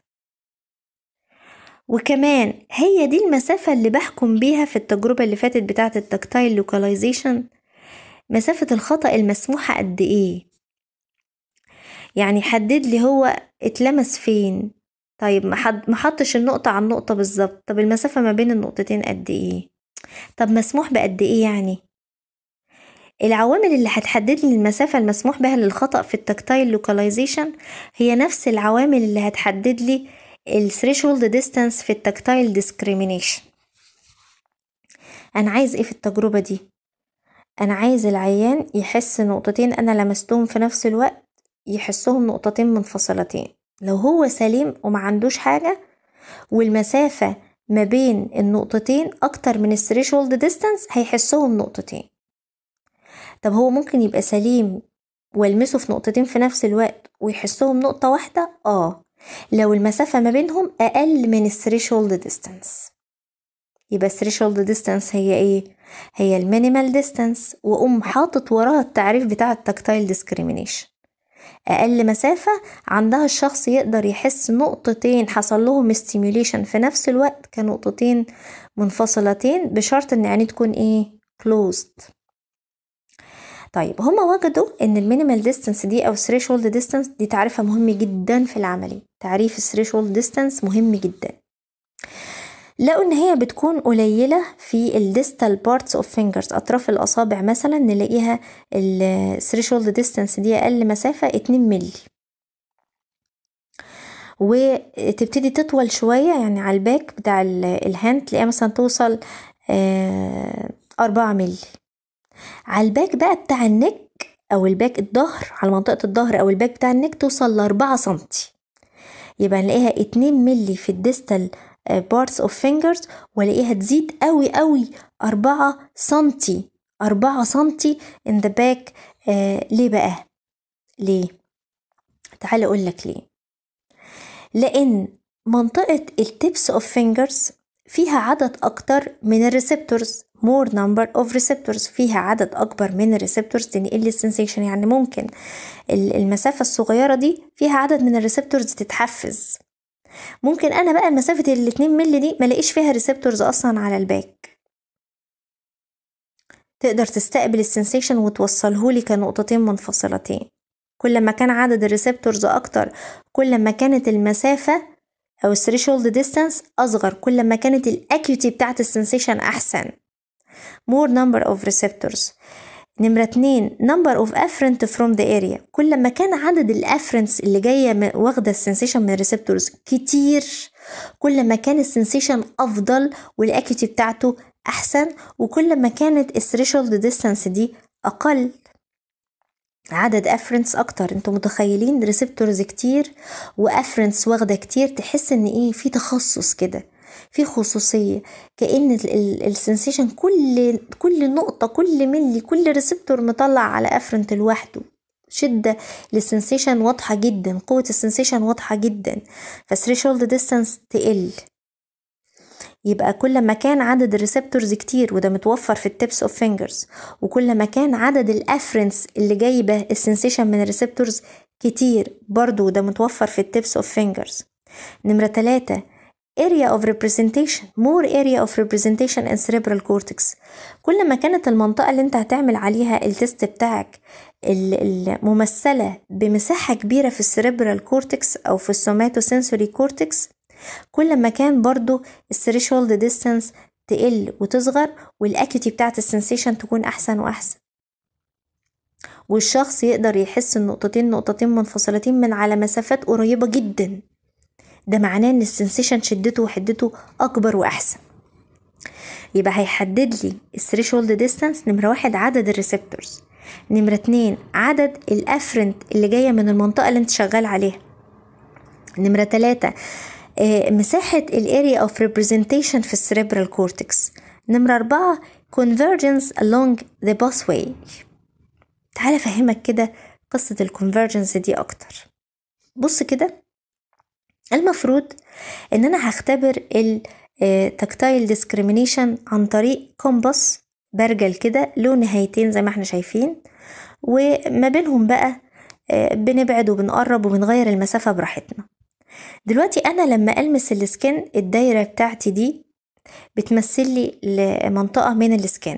وكمان هي دي المسافة اللي بحكم بيها في التجربة اللي فاتت بتاعة التكتايل لوكاليزيشن مسافة الخطأ المسموحة قد ايه يعني حدد لي هو اتلمس فين طيب ما حطش النقطة على النقطة بالظبط طب المسافة ما بين النقطتين قد ايه طب مسموح بقد ايه يعني العوامل اللي هتحدد لي المسافة المسموح بها للخطأ في التكتايل لوكاليزيشن هي نفس العوامل اللي هتحدد لي الثريشولد ديستانس في التكتايل ديسكريمينيشن انا عايز ايه في التجربة دي انا عايز العيان يحس نقطتين انا لمستهم في نفس الوقت يحسهم نقطتين منفصلتين لو هو سليم وما عندوش حاجة والمسافة ما بين النقطتين أكتر من الثريشولد ديستانس هيحسهم نقطتين طب هو ممكن يبقى سليم والمسه في نقطتين في نفس الوقت ويحسهم نقطة واحدة اه لو المسافة ما بينهم أقل من الثريشولد ديستانس يبقى الثريشولد ديستانس هي ايه؟ هي المينيمال ديستانس وأقوم حاطط وراها التعريف بتاع التكتايل ديسكريمينيشن أقل مسافة عندها الشخص يقدر يحس نقطتين حصل لهم ستيميوليشن في نفس الوقت كنقطتين منفصلتين بشرط إن عينيه تكون إيه closed طيب هما وجدوا ان المينيمال ديستانس دي او threshold ديستانس دي تعريفها مهم جدا في العملي تعريف الثريشولد ديستانس مهم جدا لقوا ان هي بتكون قليلة في الديستال بارتس اوف فينجرز اطراف الاصابع مثلا نلاقيها الثريشولد ديستانس دي اقل مسافة اتنين ملي وتبتدي تطول شوية يعني على الباك بتاع الهاند تلاقيها مثلا توصل أربعة ملي على الباك بقى بتاع النك او الباك الظهر على منطقة الظهر او الباك بتاع النك توصل لأربعة سنتي يبقى نلاقيها اتنين ملي في الديستال بارتس اوف فينجرز والاقيها تزيد قوي قوي أربعة سنتي أربعة سنتي in the back آه ليه بقى ليه تعال اقول لك ليه لان منطقة التبس اوف فينجرز فيها عدد اكتر من الريسبتورز more number of receptors فيها عدد أكبر من الريسبتورز تنقل السنسيشن يعني ممكن المسافة الصغيرة دي فيها عدد من الريسبتورز تتحفز ممكن أنا بقى مسافة الاتنين ملي دي ملاقيش فيها ريسبتورز أصلا على الباك تقدر تستقبل السنسيشن وتوصلهولي كنقطتين منفصلتين كل ما كان عدد الريسبتورز أكتر كل ما كانت المسافة أو الثريشولد ديستانس أصغر كل ما كانت الأكيوتي بتاعت السنسيشن أحسن more number of receptors نمرة اتنين number of afferent from the area كل ما كان عدد الافرنتس اللي جاية واخدة السنسيشن من الريسبتورز كتير كل ما كان السنسيشن أفضل والأكيوتي بتاعته أحسن وكل ما كانت الثريشولد ديستانس دي أقل عدد افرنتس اكتر انتوا متخيلين ريسبتورز كتير وافرنتس واخده كتير تحس ان ايه في تخصص كده في خصوصية كأن السنسيشن كل كل نقطة كل ملي كل ريسبتور مطلع على افرنت لوحده شدة للسنسيشن واضحة جدا قوة السنسيشن واضحة جدا فثريشولد ديستانس تقل يبقى كل ما كان عدد الريسبتورز كتير وده متوفر في التبس اوف فينجرز وكل ما كان عدد الافرنس اللي جايبه السنسيشن من الريسبتورز كتير برضو وده متوفر في التبس اوف فينجرز نمرة تلاتة area of representation more area of representation in cerebral cortex كل ما كانت المنطقة اللي انت هتعمل عليها التست بتاعك الممثلة بمساحة كبيرة في السيريبرال كورتكس أو في السوماتوسنسوري كورتكس كل ما كان برضو الثريشولد ديستانس تقل وتصغر والاكيوتي بتاعت السنسيشن تكون أحسن وأحسن والشخص يقدر يحس النقطتين نقطتين منفصلتين من على مسافات قريبة جدا ده معناه ان السنسيشن شدته وحدته اكبر واحسن يبقى هيحدد لي الثريشولد ديستانس نمرة واحد عدد الريسبتورز نمرة اتنين عدد الافرنت اللي جاية من المنطقة اللي انت شغال عليها نمرة تلاتة آه، مساحة الاريا اوف representation في السريبرال كورتكس نمرة أربعة convergence along the pathway تعال أفهمك كده قصة الكونفرجنس دي أكتر بص كده المفروض إن أنا هختبر التكتايل ديسكريمينيشن عن طريق كومباس برجل كده له نهايتين زي ما احنا شايفين وما بينهم بقى آه، بنبعد وبنقرب وبنغير المسافة براحتنا دلوقتي أنا لما ألمس السكن الدايرة بتاعتي دي بتمثل لي منطقة من السكن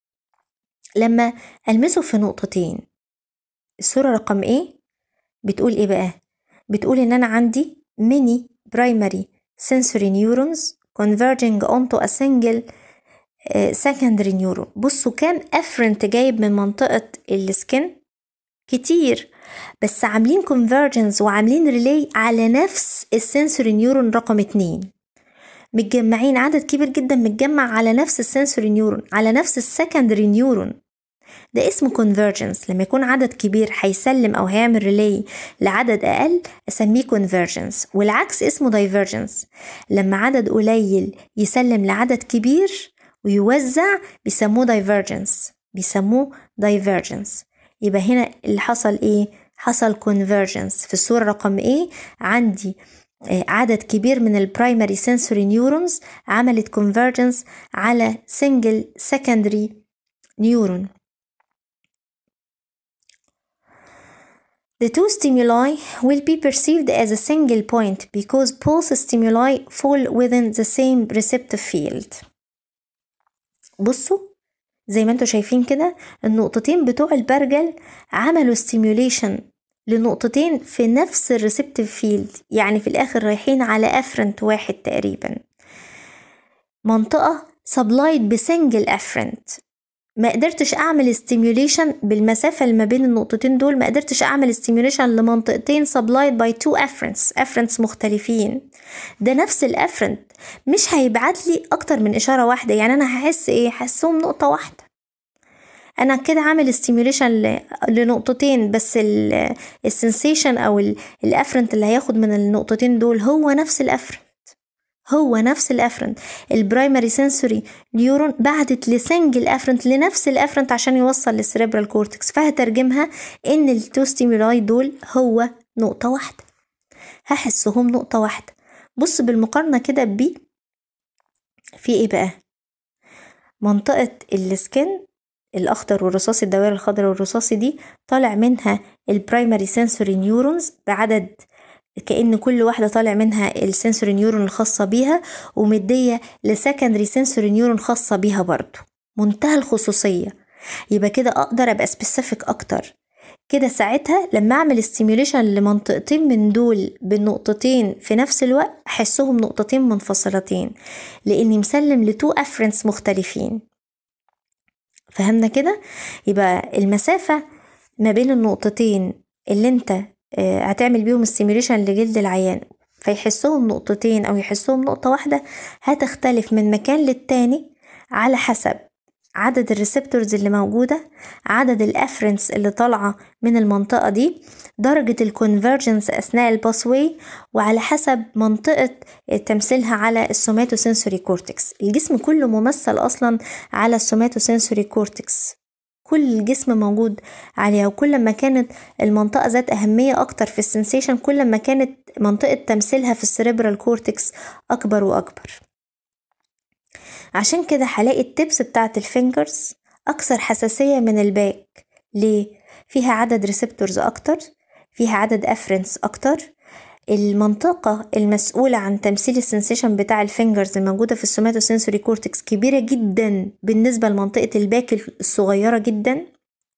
لما ألمسه في نقطتين الصورة رقم إيه بتقول إيه بقى بتقول إن أنا عندي many primary sensory neurons converging onto a single uh, secondary neuron بصوا كام افرنت جايب من منطقة السكن كتير بس عاملين convergence وعاملين ريلي على نفس السنسوري نيورون رقم اتنين متجمعين عدد كبير جدا متجمع على نفس السنسوري نيورون على نفس السكندري نيورون ده اسمه convergence لما يكون عدد كبير هيسلم أو هيعمل ريلي لعدد أقل أسميه convergence والعكس اسمه divergence لما عدد قليل يسلم لعدد كبير ويوزع بيسموه divergence بيسموه divergence يبقى هنا اللي حصل ايه حصل convergence في الصورة رقم ايه عندي آه، عدد كبير من البرايمري sensory neurons عملت convergence على single secondary neuron The two stimuli will be perceived as a single point because both stimuli fall within the same receptive field. بصوا زي ما انتوا شايفين كده النقطتين بتوع البرجل عملوا stimulation لنقطتين في نفس الريسبتيف فيلد يعني في الاخر رايحين على افرنت واحد تقريبا منطقة سبلايد بسنجل افرنت ما قدرتش اعمل ستيميوليشن بالمسافه اللي ما بين النقطتين دول ما قدرتش اعمل ستيميوليشن لمنطقتين سبلايد باي تو افرنتس افرنتس مختلفين ده نفس الافرنت مش هيبعت لي اكتر من اشاره واحده يعني انا هحس ايه هحسهم نقطه واحده انا كده عامل ستيميوليشن لنقطتين بس السنسيشن او الافرنت اللي هياخد من النقطتين دول هو نفس الافرنت هو نفس الافرنت البرايمري سنسوري نيورون بعتت لسنجل افرنت لنفس الافرنت عشان يوصل للسريبرال كورتكس فهترجمها ان التو ستيمولاي دول هو نقطة واحدة هحسهم نقطة واحدة بص بالمقارنة كده بي في ايه بقى منطقة السكن الأخضر والرصاصي الدوائر الخضراء والرصاصي دي طالع منها البرايمري سنسوري نيورونز بعدد كأن كل واحدة طالع منها السنسوري نيورون الخاصة بيها ومدية لسكندري سنسوري نيورون خاصة بيها برضو منتهى الخصوصية يبقى كده أقدر أبقى سبيسيفيك أكتر كده ساعتها لما أعمل ستيميوليشن لمنطقتين من دول بنقطتين في نفس الوقت أحسهم نقطتين منفصلتين لأني مسلم لتو أفرنس مختلفين فهمنا كده يبقى المسافة ما بين النقطتين اللي انت آه، هتعمل بيهم استيميوليشن لجلد العيان فيحسهم نقطتين او يحسهم نقطة واحدة هتختلف من مكان للتاني على حسب عدد الريسبتورز اللي موجودة عدد الافرنس اللي طالعة من المنطقة دي درجة الكونفرجنس أثناء الباسوي وعلى حسب منطقة تمثيلها على السوماتوسنسوري كورتكس الجسم كله ممثل أصلا على السوماتوسنسوري كورتكس كل الجسم موجود عليها وكل ما كانت المنطقة ذات أهمية أكتر في السنسيشن كل ما كانت منطقة تمثيلها في السريبرال كورتكس أكبر وأكبر عشان كده هلاقي التبس بتاعت الفينجرز أكثر حساسية من الباك ليه؟ فيها عدد ريسبتورز أكتر فيها عدد أفرنس أكتر المنطقة المسؤولة عن تمثيل السنسيشن بتاع الفينجرز الموجودة في السوماتو سنسوري كورتكس كبيرة جدا بالنسبة لمنطقة الباك الصغيرة جدا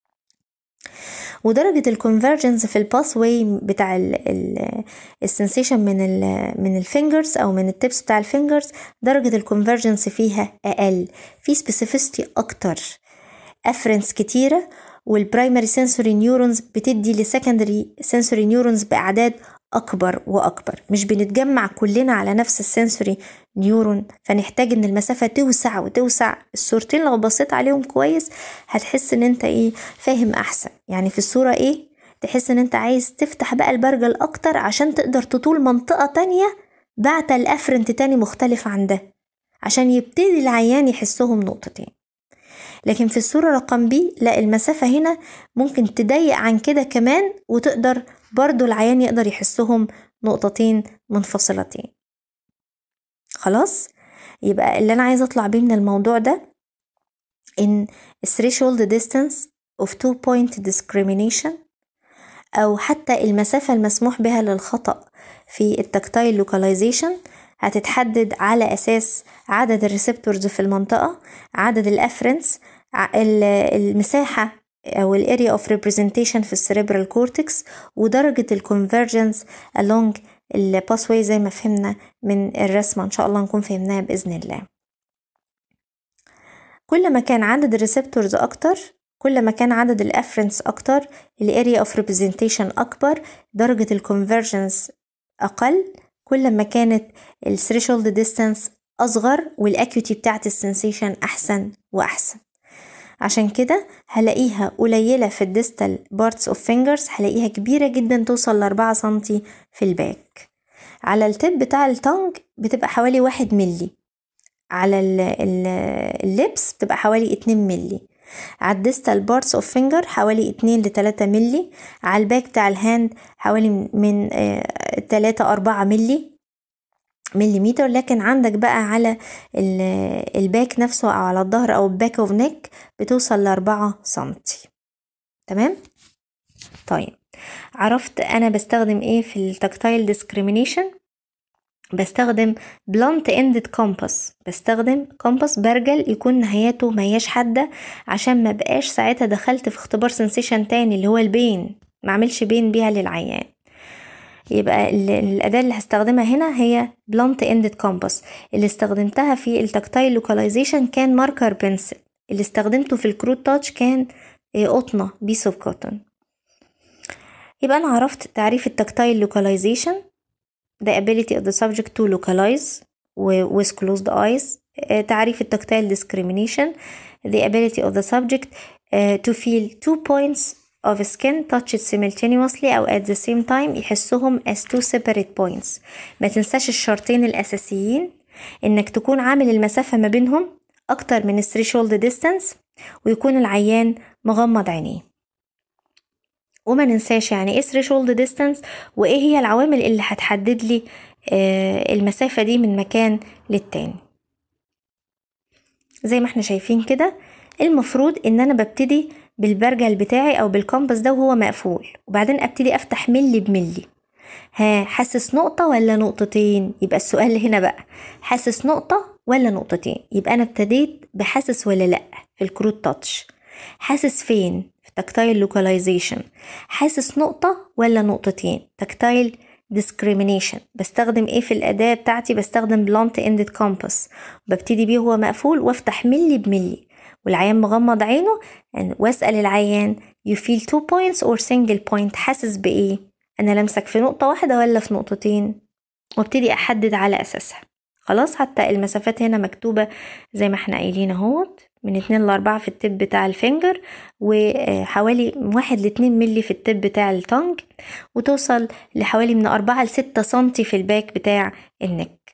ودرجة الكونفرجنس في الباث واي بتاع السنسيشن من ال من الفينجرز او من التبس بتاع الفينجرز درجة الكونفرجنس فيها اقل في سبيسيفيستي اكتر افرنس كتيرة والبرايمري سنسوري نيورونز بتدي لسكندري سنسوري نيورونز باعداد اكبر واكبر مش بنتجمع كلنا على نفس السنسوري نيورون فنحتاج ان المسافه توسع وتوسع الصورتين لو بصيت عليهم كويس هتحس ان انت ايه فاهم احسن يعني في الصوره ايه تحس ان انت عايز تفتح بقى البرجل اكتر عشان تقدر تطول منطقه تانية بعت الافرنت تاني مختلف عن ده عشان يبتدي العيان يحسهم نقطتين لكن في الصورة رقم بي لا المسافة هنا ممكن تضيق عن كده كمان وتقدر برضو العيان يقدر يحسهم نقطتين منفصلتين خلاص يبقى اللي أنا عايزة أطلع بيه من الموضوع ده إن threshold distance of two point discrimination أو حتى المسافة المسموح بها للخطأ في التكتايل لوكاليزيشن هتتحدد على أساس عدد الريسبتورز في المنطقة عدد الأفرنس المساحة أو الاريا اوف representation في السريبرال كورتكس ودرجة الكونفرجنس along الباسواي زي ما فهمنا من الرسمة إن شاء الله نكون فهمناها بإذن الله كل ما كان عدد الريسبتورز أكتر كل ما كان عدد الافرنس أكتر الاريا اوف representation أكبر درجة الكونفرجنس أقل كل ما كانت الثريشولد ديستانس أصغر والأكيوتي بتاعت السنسيشن أحسن وأحسن عشان كده هلاقيها قليلة في الديستال بارتس اوف فينجرز هلاقيها كبيرة جدا توصل لأربعة سنتي في الباك على التب بتاع التونج بتبقى حوالي واحد ملي على اللبس بتبقى حوالي اتنين ملي على الديستال بارتس اوف فينجر حوالي اتنين لتلاتة ملي على الباك بتاع الهاند حوالي من اه تلاتة أربعة ملي مليمتر لكن عندك بقى على الباك نفسه او على الظهر او الباك اوف نيك بتوصل لأربعة سنتي تمام طيب عرفت انا بستخدم ايه في التكتايل ديسكريمينيشن بستخدم بلانت اندد كومباس بستخدم كومباس برجل يكون نهايته مهياش حادة عشان ما بقاش ساعتها دخلت في اختبار سنسيشن تاني اللي هو البين ما عملش بين بيها للعيان يبقى الأداة اللي هستخدمها هنا هي بلانت اندد كومباس اللي استخدمتها في التكتايل لوكاليزيشن كان ماركر بنسل اللي استخدمته في الكروت تاتش كان قطنة بيس اوف كوتون يبقى أنا عرفت تعريف التكتايل لوكاليزيشن the ability of the subject to localize with closed eyes تعريف التكتايل discrimination the ability of the subject uh, to feel two points of skin touched simultaneously أو at the same time يحسهم as two separate points ما تنساش الشرطين الأساسيين إنك تكون عامل المسافة ما بينهم أكتر من threshold distance ويكون العيان مغمض عينيه وما ننساش يعني ايه threshold distance وايه هي العوامل اللي هتحدد لي آه المسافة دي من مكان للتاني زي ما احنا شايفين كده المفروض ان انا ببتدي بالبرجل بتاعي او بالكومباس ده وهو مقفول وبعدين ابتدي افتح ملي بملي ها حاسس نقطة ولا نقطتين يبقى السؤال هنا بقى حاسس نقطة ولا نقطتين يبقى انا ابتديت بحاسس ولا لا في الكروت تاتش حاسس فين في تكتايل لوكاليزيشن حاسس نقطة ولا نقطتين تكتايل discrimination بستخدم ايه في الأداة بتاعتي بستخدم blunt ended compass ببتدي بيه هو مقفول وافتح ملي بملي والعيان مغمض عينه واسأل العيان you feel two points or single point حاسس بإيه أنا لمسك في نقطة واحدة ولا في نقطتين وابتدي أحدد على أساسها خلاص حتى المسافات هنا مكتوبة زي ما احنا قايلين اهوت من اتنين لأربعة في التب بتاع الفينجر وحوالي واحد لاتنين ملي في التب بتاع التونج وتوصل لحوالي من أربعة لستة سنتي في الباك بتاع النك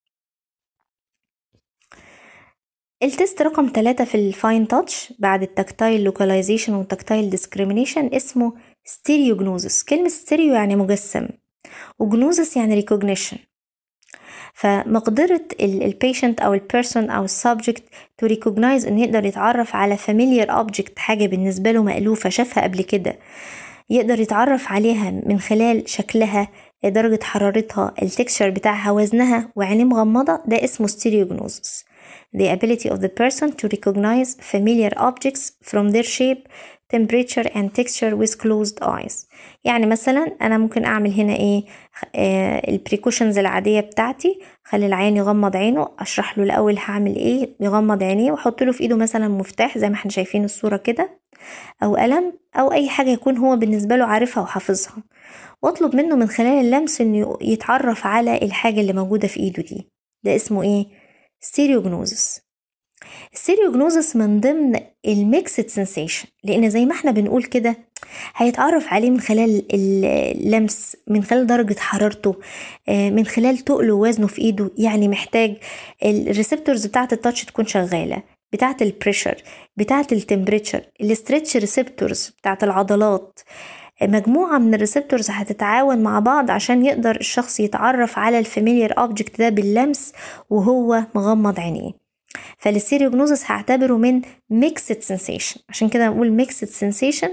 التست رقم تلاتة في الفاين تاتش بعد التكتايل لوكاليزيشن والتكتايل ديسكريمينيشن اسمه ستيريوجنوزس كلمة ستيريو يعني مجسم وجنوزس يعني ريكوجنيشن فمقدرة البيشنت أو البيرسون أو السبجكت تو ريكوجنايز إنه يقدر يتعرف على فاميليار أوبجكت حاجة بالنسبة له مألوفة شافها قبل كده يقدر يتعرف عليها من خلال شكلها درجة حرارتها التكشر بتاعها وزنها وعينيه مغمضة ده اسمه stereognosis the ability of the person to recognize familiar objects from their shape temperature and texture with closed eyes يعني مثلا انا ممكن اعمل هنا ايه آه البريكوشنز العادية بتاعتي خلي العيان يغمض عينه اشرح له الاول هعمل ايه يغمض عينيه واحط له في ايده مثلا مفتاح زي ما احنا شايفين الصورة كده او قلم او اي حاجة يكون هو بالنسبة له عارفها وحافظها واطلب منه من خلال اللمس انه يتعرف على الحاجة اللي موجودة في ايده دي ده اسمه ايه ستيريوجنوزس الستيريوجنوزس من ضمن الميكسد سنسيشن لان زي ما احنا بنقول كده هيتعرف عليه من خلال اللمس من خلال درجة حرارته من خلال تقله ووزنه في ايده يعني محتاج الريسبتورز بتاعة التاتش تكون شغالة بتاعة البريشر بتاعة التمبريتشر الاسترتش ريسبتورز بتاعة العضلات مجموعة من الريسبتورز هتتعاون مع بعض عشان يقدر الشخص يتعرف على الفاميليار اوبجكت ده باللمس وهو مغمض عينيه فالستيريوجنوزس هعتبره من ميكسد سensation عشان كده بقول ميكسد sensation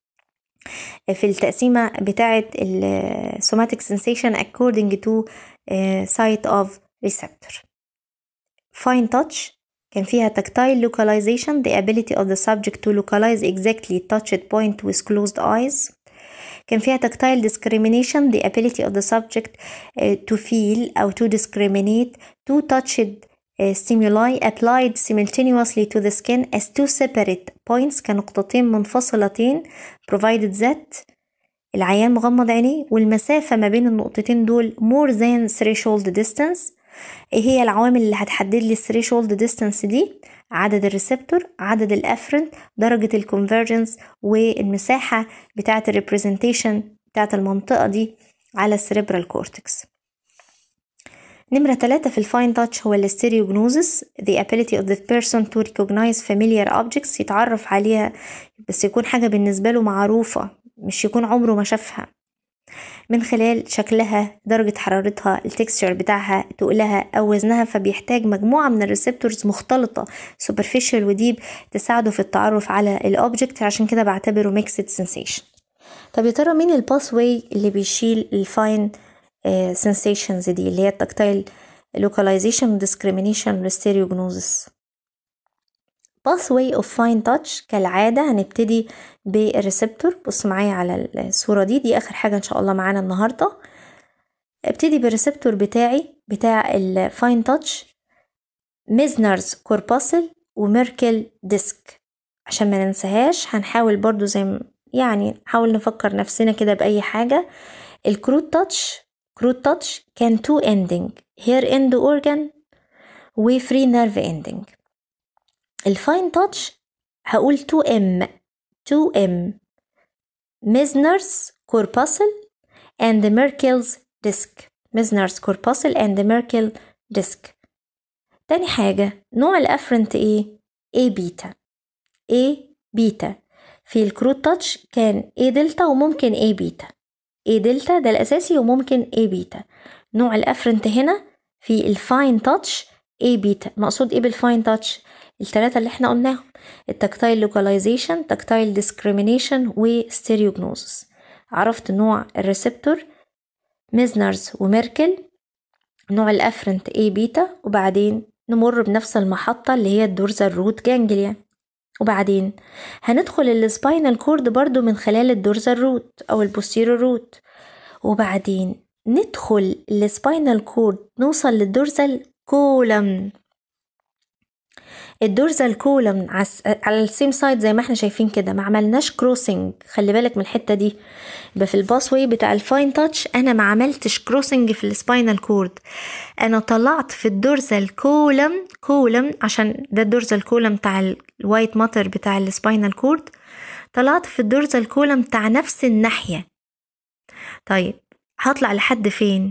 في التقسيمة بتاعة السوماتيك sensation according to uh, site of receptor fine touch كان فيها tactile localization the ability of the subject to localize exactly touched point with closed eyes كان فيها tactile discrimination the ability of the subject uh, to feel أو to discriminate two touched uh, stimuli applied simultaneously to the skin as two separate points كنقطتين منفصلتين provided that العيان مغمض عينيه والمسافة ما بين النقطتين دول more than threshold distance ايه هي العوامل اللي هتحدد لي الثريشولد ديستانس دي عدد الريسبتور عدد الافرنت درجة الكونفرجنس والمساحة بتاعة الريبريزنتيشن بتاعة المنطقة دي على السريبرال كورتكس نمرة ثلاثة في الفاين تاتش هو الستيريوجنوزس the ability of the person to recognize familiar objects يتعرف عليها بس يكون حاجة بالنسبة له معروفة مش يكون عمره ما شافها من خلال شكلها درجة حرارتها التكستشر بتاعها تقلها أو وزنها فبيحتاج مجموعة من الريسبتورز مختلطة superficial وديب تساعده في التعرف على الأوبجكت عشان كده بعتبره ميكسد سensation طب يا ترى مين الباس واي اللي بيشيل الفاين سنسيشنز دي اللي هي التكتايل localization discrimination والستيريوجنوزس pathway of fine touch كالعادة هنبتدي بالريسبتور بص معايا على الصورة دي دي آخر حاجة إن شاء الله معانا النهاردة ابتدي بالريسبتور بتاعي بتاع الفاين تاتش ميزنرز كورباسل وميركل ديسك عشان ما ننساهاش هنحاول برضو زي يعني نحاول نفكر نفسنا كده بأي حاجة الكروت تاتش كروت تاتش كان تو اندنج هير اند اورجان وفري نيرف اندنج الفاين تاتش هقول 2M 2M Misner's corpuscle and the Merkel's disc Misner's corpuscle and the Merkel disc تاني حاجة نوع الأفرنت ايه A بيتا A بيتا في الكروت تاتش كان A دلتا وممكن A بيتا A دلتا ده الأساسي وممكن A بيتا نوع الأفرنت هنا في الفاين تاتش A بيتا مقصود ايه بالفاين تاتش التلاتة اللي احنا قلناهم التكتايل لوكاليزيشن تكتايل ديسكريمينيشن وستيريوجنوزس عرفت نوع الريسبتور ميزنرز وميركل نوع الافرنت اي بيتا وبعدين نمر بنفس المحطة اللي هي الدورزال روت جانجليا وبعدين هندخل السباينال كورد برضو من خلال الدورزال روت او البوستيرو روت وبعدين ندخل السباينال كورد نوصل للدورزال كولم الدورزال كولم على السيم سايد زي ما احنا شايفين كده ما عملناش كروسنج خلي بالك من الحته دي يبقى في الباس واي بتاع الفاين تاتش انا ما عملتش كروسنج في السباينال كورد انا طلعت في الدورزال كولم كولم عشان ده الدورزال كولم بتاع الوايت ماتر بتاع السباينال كورد طلعت في الدورزال كولم بتاع نفس الناحيه طيب هطلع لحد فين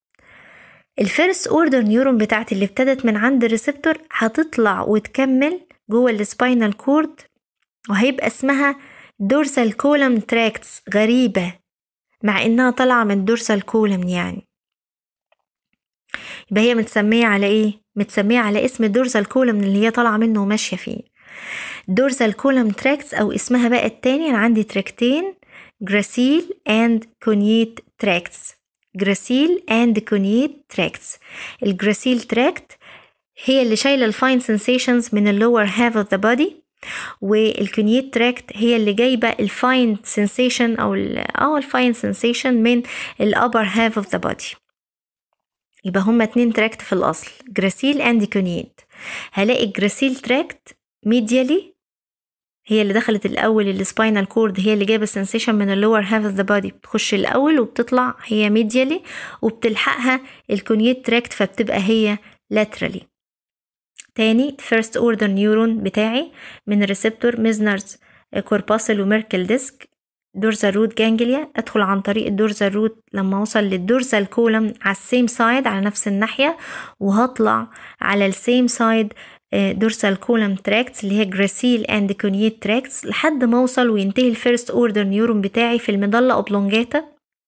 الفيرست اوردر نيورون بتاعتي اللي ابتدت من عند الريسبتور هتطلع وتكمل جوه السباينال كورد وهيبقى اسمها دورسال كولم تراكتس غريبة مع انها طالعة من دورسال كولم يعني يبقى هي متسمية على ايه؟ متسمية على اسم الدورسال كولم اللي هي طالعة منه وماشية فيه دورسال كولم تراكتس او اسمها بقى التاني انا عندي تراكتين جراسيل اند كونيت تراكتس جراسيل اند كونيت تراكتس الجراسيل تراكت هي اللي شايلة الفاين sensations من اللور هاف اوف ذا بودي والكونيت تراكت هي اللي جايبة الفاين sensation أو ال أو الفاين sensation من الأبر هاف اوف ذا بودي يبقى هما اتنين تراكت في الأصل جراسيل اند كونيت هلاقي الجراسيل تراكت ميديالي هي اللي دخلت الأول السباينال كورد هي اللي جايبة السنسيشن من اللور هاف اوف ذا بودي بتخش الأول وبتطلع هي ميديالي وبتلحقها الكونيت تراكت فبتبقى هي laterally تاني first order نيورون بتاعي من الريسبتور ميزنرز كورباسل وميركل ديسك دورزال روت جانجليا ادخل عن طريق الدورزال روت لما اوصل للدورزال كولم على السيم سايد على نفس الناحية وهطلع على السيم سايد دورسال كولم تراكتس اللي هي جراسيل اند كونيت تراكتس لحد ما اوصل وينتهي الفيرست اوردر نيورون بتاعي في المضلة اوبلونجاتا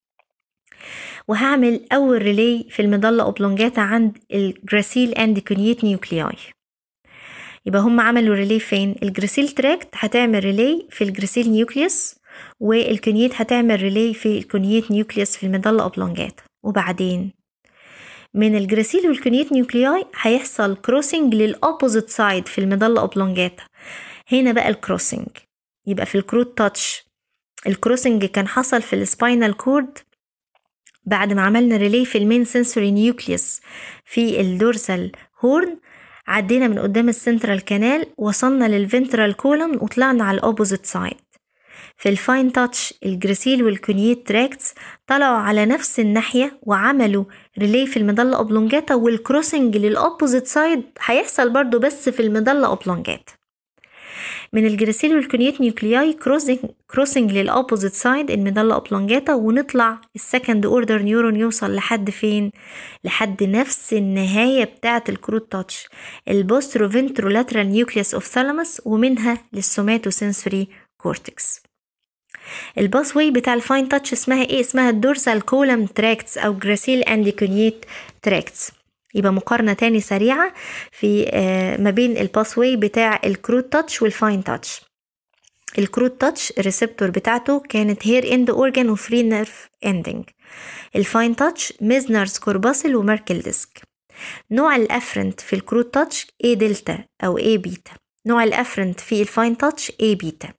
وهعمل اول ريلي في المضلة اوبلونجاتا عند الجراسيل اند كونيت نيوكلياي يبقى هم عملوا ريلي فين الجراسيل تراكت هتعمل ريلي في الجراسيل نيوكليوس والكونيت هتعمل ريلي في الكونيت نيوكليوس في المضلة اوبلونجاتا وبعدين من الجراسيل والكونيت نيوكلياي هيحصل كروسنج للأوبوزيت سايد في المضلة أوبلونجاتا هنا بقى الكروسنج يبقى في الكروت تاتش الكروسنج كان حصل في السباينال كورد بعد ما عملنا ريلي في المين سنسوري نيوكليوس في الدورسال هورن عدينا من قدام السنترال كانال وصلنا للفنترال كولم وطلعنا على الأوبوزيت سايد في الفاين تاتش الجراسيل والكونيت تراكتس طلعوا على نفس الناحية وعملوا ريلي في المضلة أوبلونجاتا والكروسنج للأوبوزيت سايد هيحصل برضو بس في المضلة أوبلونجاتا من الجراسيل والكونيت نيوكلياي كروسنج كروسنج للأوبوزيت سايد المضلة أوبلونجاتا ونطلع السكند اوردر نيورون يوصل لحد فين لحد نفس النهاية بتاعة الكروت تاتش البوسترو فنترولاترال نيوكليوس اوف ثالاموس ومنها للسوماتو سنسوري كورتكس الباس واي بتاع الفاين تاتش اسمها ايه اسمها الدورسال كولم تراكتس او جراسيل اند كونيت تراكتس يبقى مقارنة تاني سريعة في آه ما بين الباس واي بتاع الكروت تاتش والفاين تاتش الكروت تاتش الريسبتور بتاعته كانت هير اند اورجان وفري نيرف اندنج الفاين تاتش ميزنرز كورباسل وميركل ديسك نوع الافرنت في الكروت تاتش A دلتا او A بيتا نوع الافرنت في الفاين تاتش A بيتا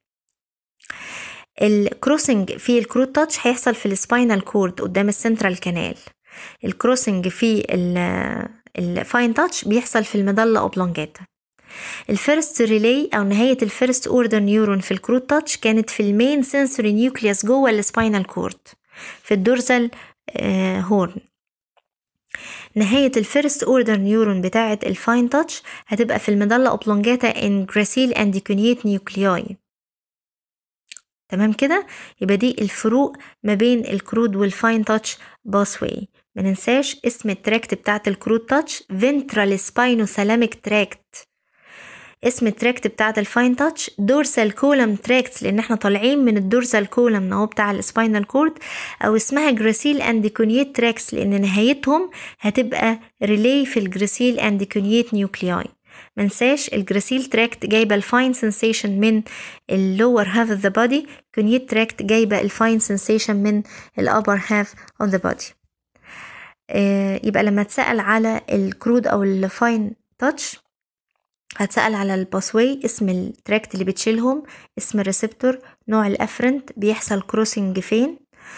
الكروسنج في الكروت تاتش هيحصل في السباينال كورد قدام السنترال كانال الكروسنج في الفاين تاتش بيحصل في المضلة اوبلونجاتا الفيرست ريلي او نهاية الفيرست اوردر نيورون في الكروت تاتش كانت في المين سنسوري نيوكليوس جوه السباينال كورد في الدورزال هورن نهاية الفيرست اوردر نيورون بتاعة الفاين تاتش هتبقى في المضلة اوبلونجاتا ان جراسيل اند كونيت نيوكلياي تمام كده يبقى دي الفروق ما بين الكرود والفاين تاتش باسواي ما ننساش اسم التراكت بتاعت الكرود تاتش فينترال سباينو ثالاميك تراكت اسم التراكت بتاعت الفاين تاتش دورسال كولم تراكتس لان احنا طالعين من الدورسال كولم اهو بتاع السباينال كورد او اسمها جراسيل اند كونيت تراكس لان نهايتهم هتبقى ريلي في الجراسيل اند كونيت نيوكلياي منساش الجراسيل تراكت جايبه الفاين سنسيشن من اللور هاف اوف ذا بودي كونيت تراكت جايبه الفاين سنسيشن من الابر هاف اوف ذا بودي يبقى لما تسأل على الكرود او الفاين تاتش هتسأل على الباسواي اسم التراكت اللي بتشيلهم اسم الريسبتور نوع الافرنت بيحصل كروسنج فين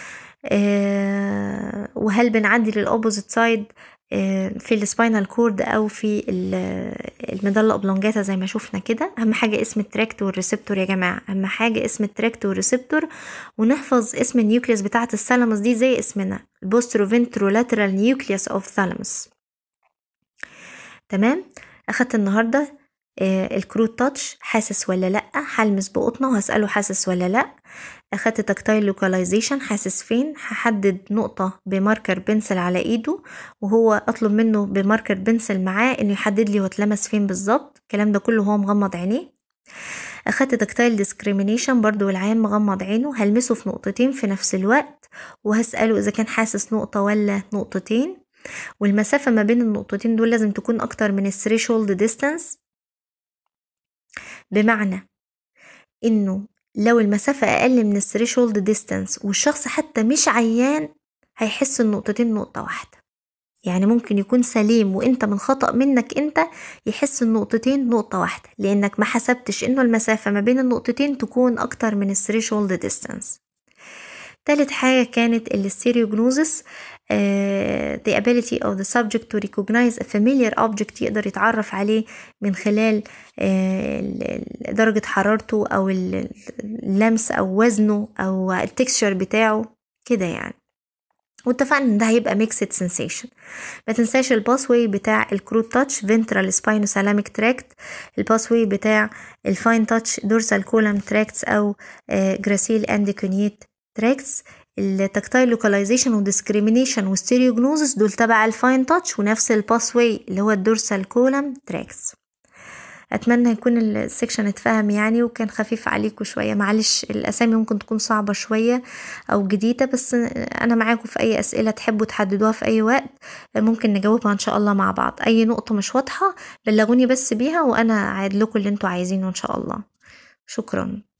أه وهل بنعدي للأوبوزيت سايد في السباينال كورد او في المضله اوبلونجاتا زي ما شفنا كده اهم حاجه اسم التراكت والريسبتور يا جماعه اهم حاجه اسم التراكت والريسبتور ونحفظ اسم النيوكليوس بتاعه الثالاموس دي زي اسمنا البوستروفنترولاترال نيوكليوس اوف ثالاموس تمام اخدت النهارده آه الكروت تاتش حاسس ولا لا هلمس بقطنه وهساله حاسس ولا لا اخدت تكتايل لوكاليزيشن حاسس فين هحدد نقطة بماركر بنسل على ايده وهو اطلب منه بماركر بنسل معاه انه يحدد لي هو اتلمس فين بالظبط الكلام ده كله هو مغمض عينيه اخدت تكتايل ديسكريمينيشن برضو العيان مغمض عينه هلمسه في نقطتين في نفس الوقت وهسأله اذا كان حاسس نقطة ولا نقطتين والمسافة ما بين النقطتين دول لازم تكون اكتر من الثريشولد ديستانس بمعنى انه لو المسافة أقل من الثريشولد ديستانس والشخص حتى مش عيان هيحس النقطتين نقطة واحدة يعني ممكن يكون سليم وانت من خطأ منك انت يحس النقطتين نقطة واحدة لانك ما حسبتش انه المسافة ما بين النقطتين تكون اكتر من الثريشولد ديستانس تالت حاجة كانت الستيريوجنوزس uh, the ability of the subject to recognize a familiar object يقدر يتعرف عليه من خلال uh, درجة حرارته أو اللمس أو وزنه أو التكستشر بتاعه كده يعني واتفقنا ان ده هيبقى ميكسد سensation ما تنساش الباسوي بتاع الكروت تاتش فينترال سباينوسالاميك تراكت الباسوي بتاع الفاين تاتش دورسال كولم تراكتس او جراسيل اند كونيت تراكتس التكتايل لوكاليزيشن وديسكريمينيشن وستيريوجنوزس دول تبع الفاين تاتش ونفس الباسوي اللي هو الدورسال كولم تراكتس اتمنى يكون السكشن اتفهم يعني وكان خفيف عليكم شويه معلش الاسامي ممكن تكون صعبه شويه او جديده بس انا معاكم في اي اسئله تحبوا تحددوها في اي وقت ممكن نجاوبها ان شاء الله مع بعض اي نقطه مش واضحه بلغوني بس بيها وانا اعيد لكم اللي انتوا عايزينه ان شاء الله شكرا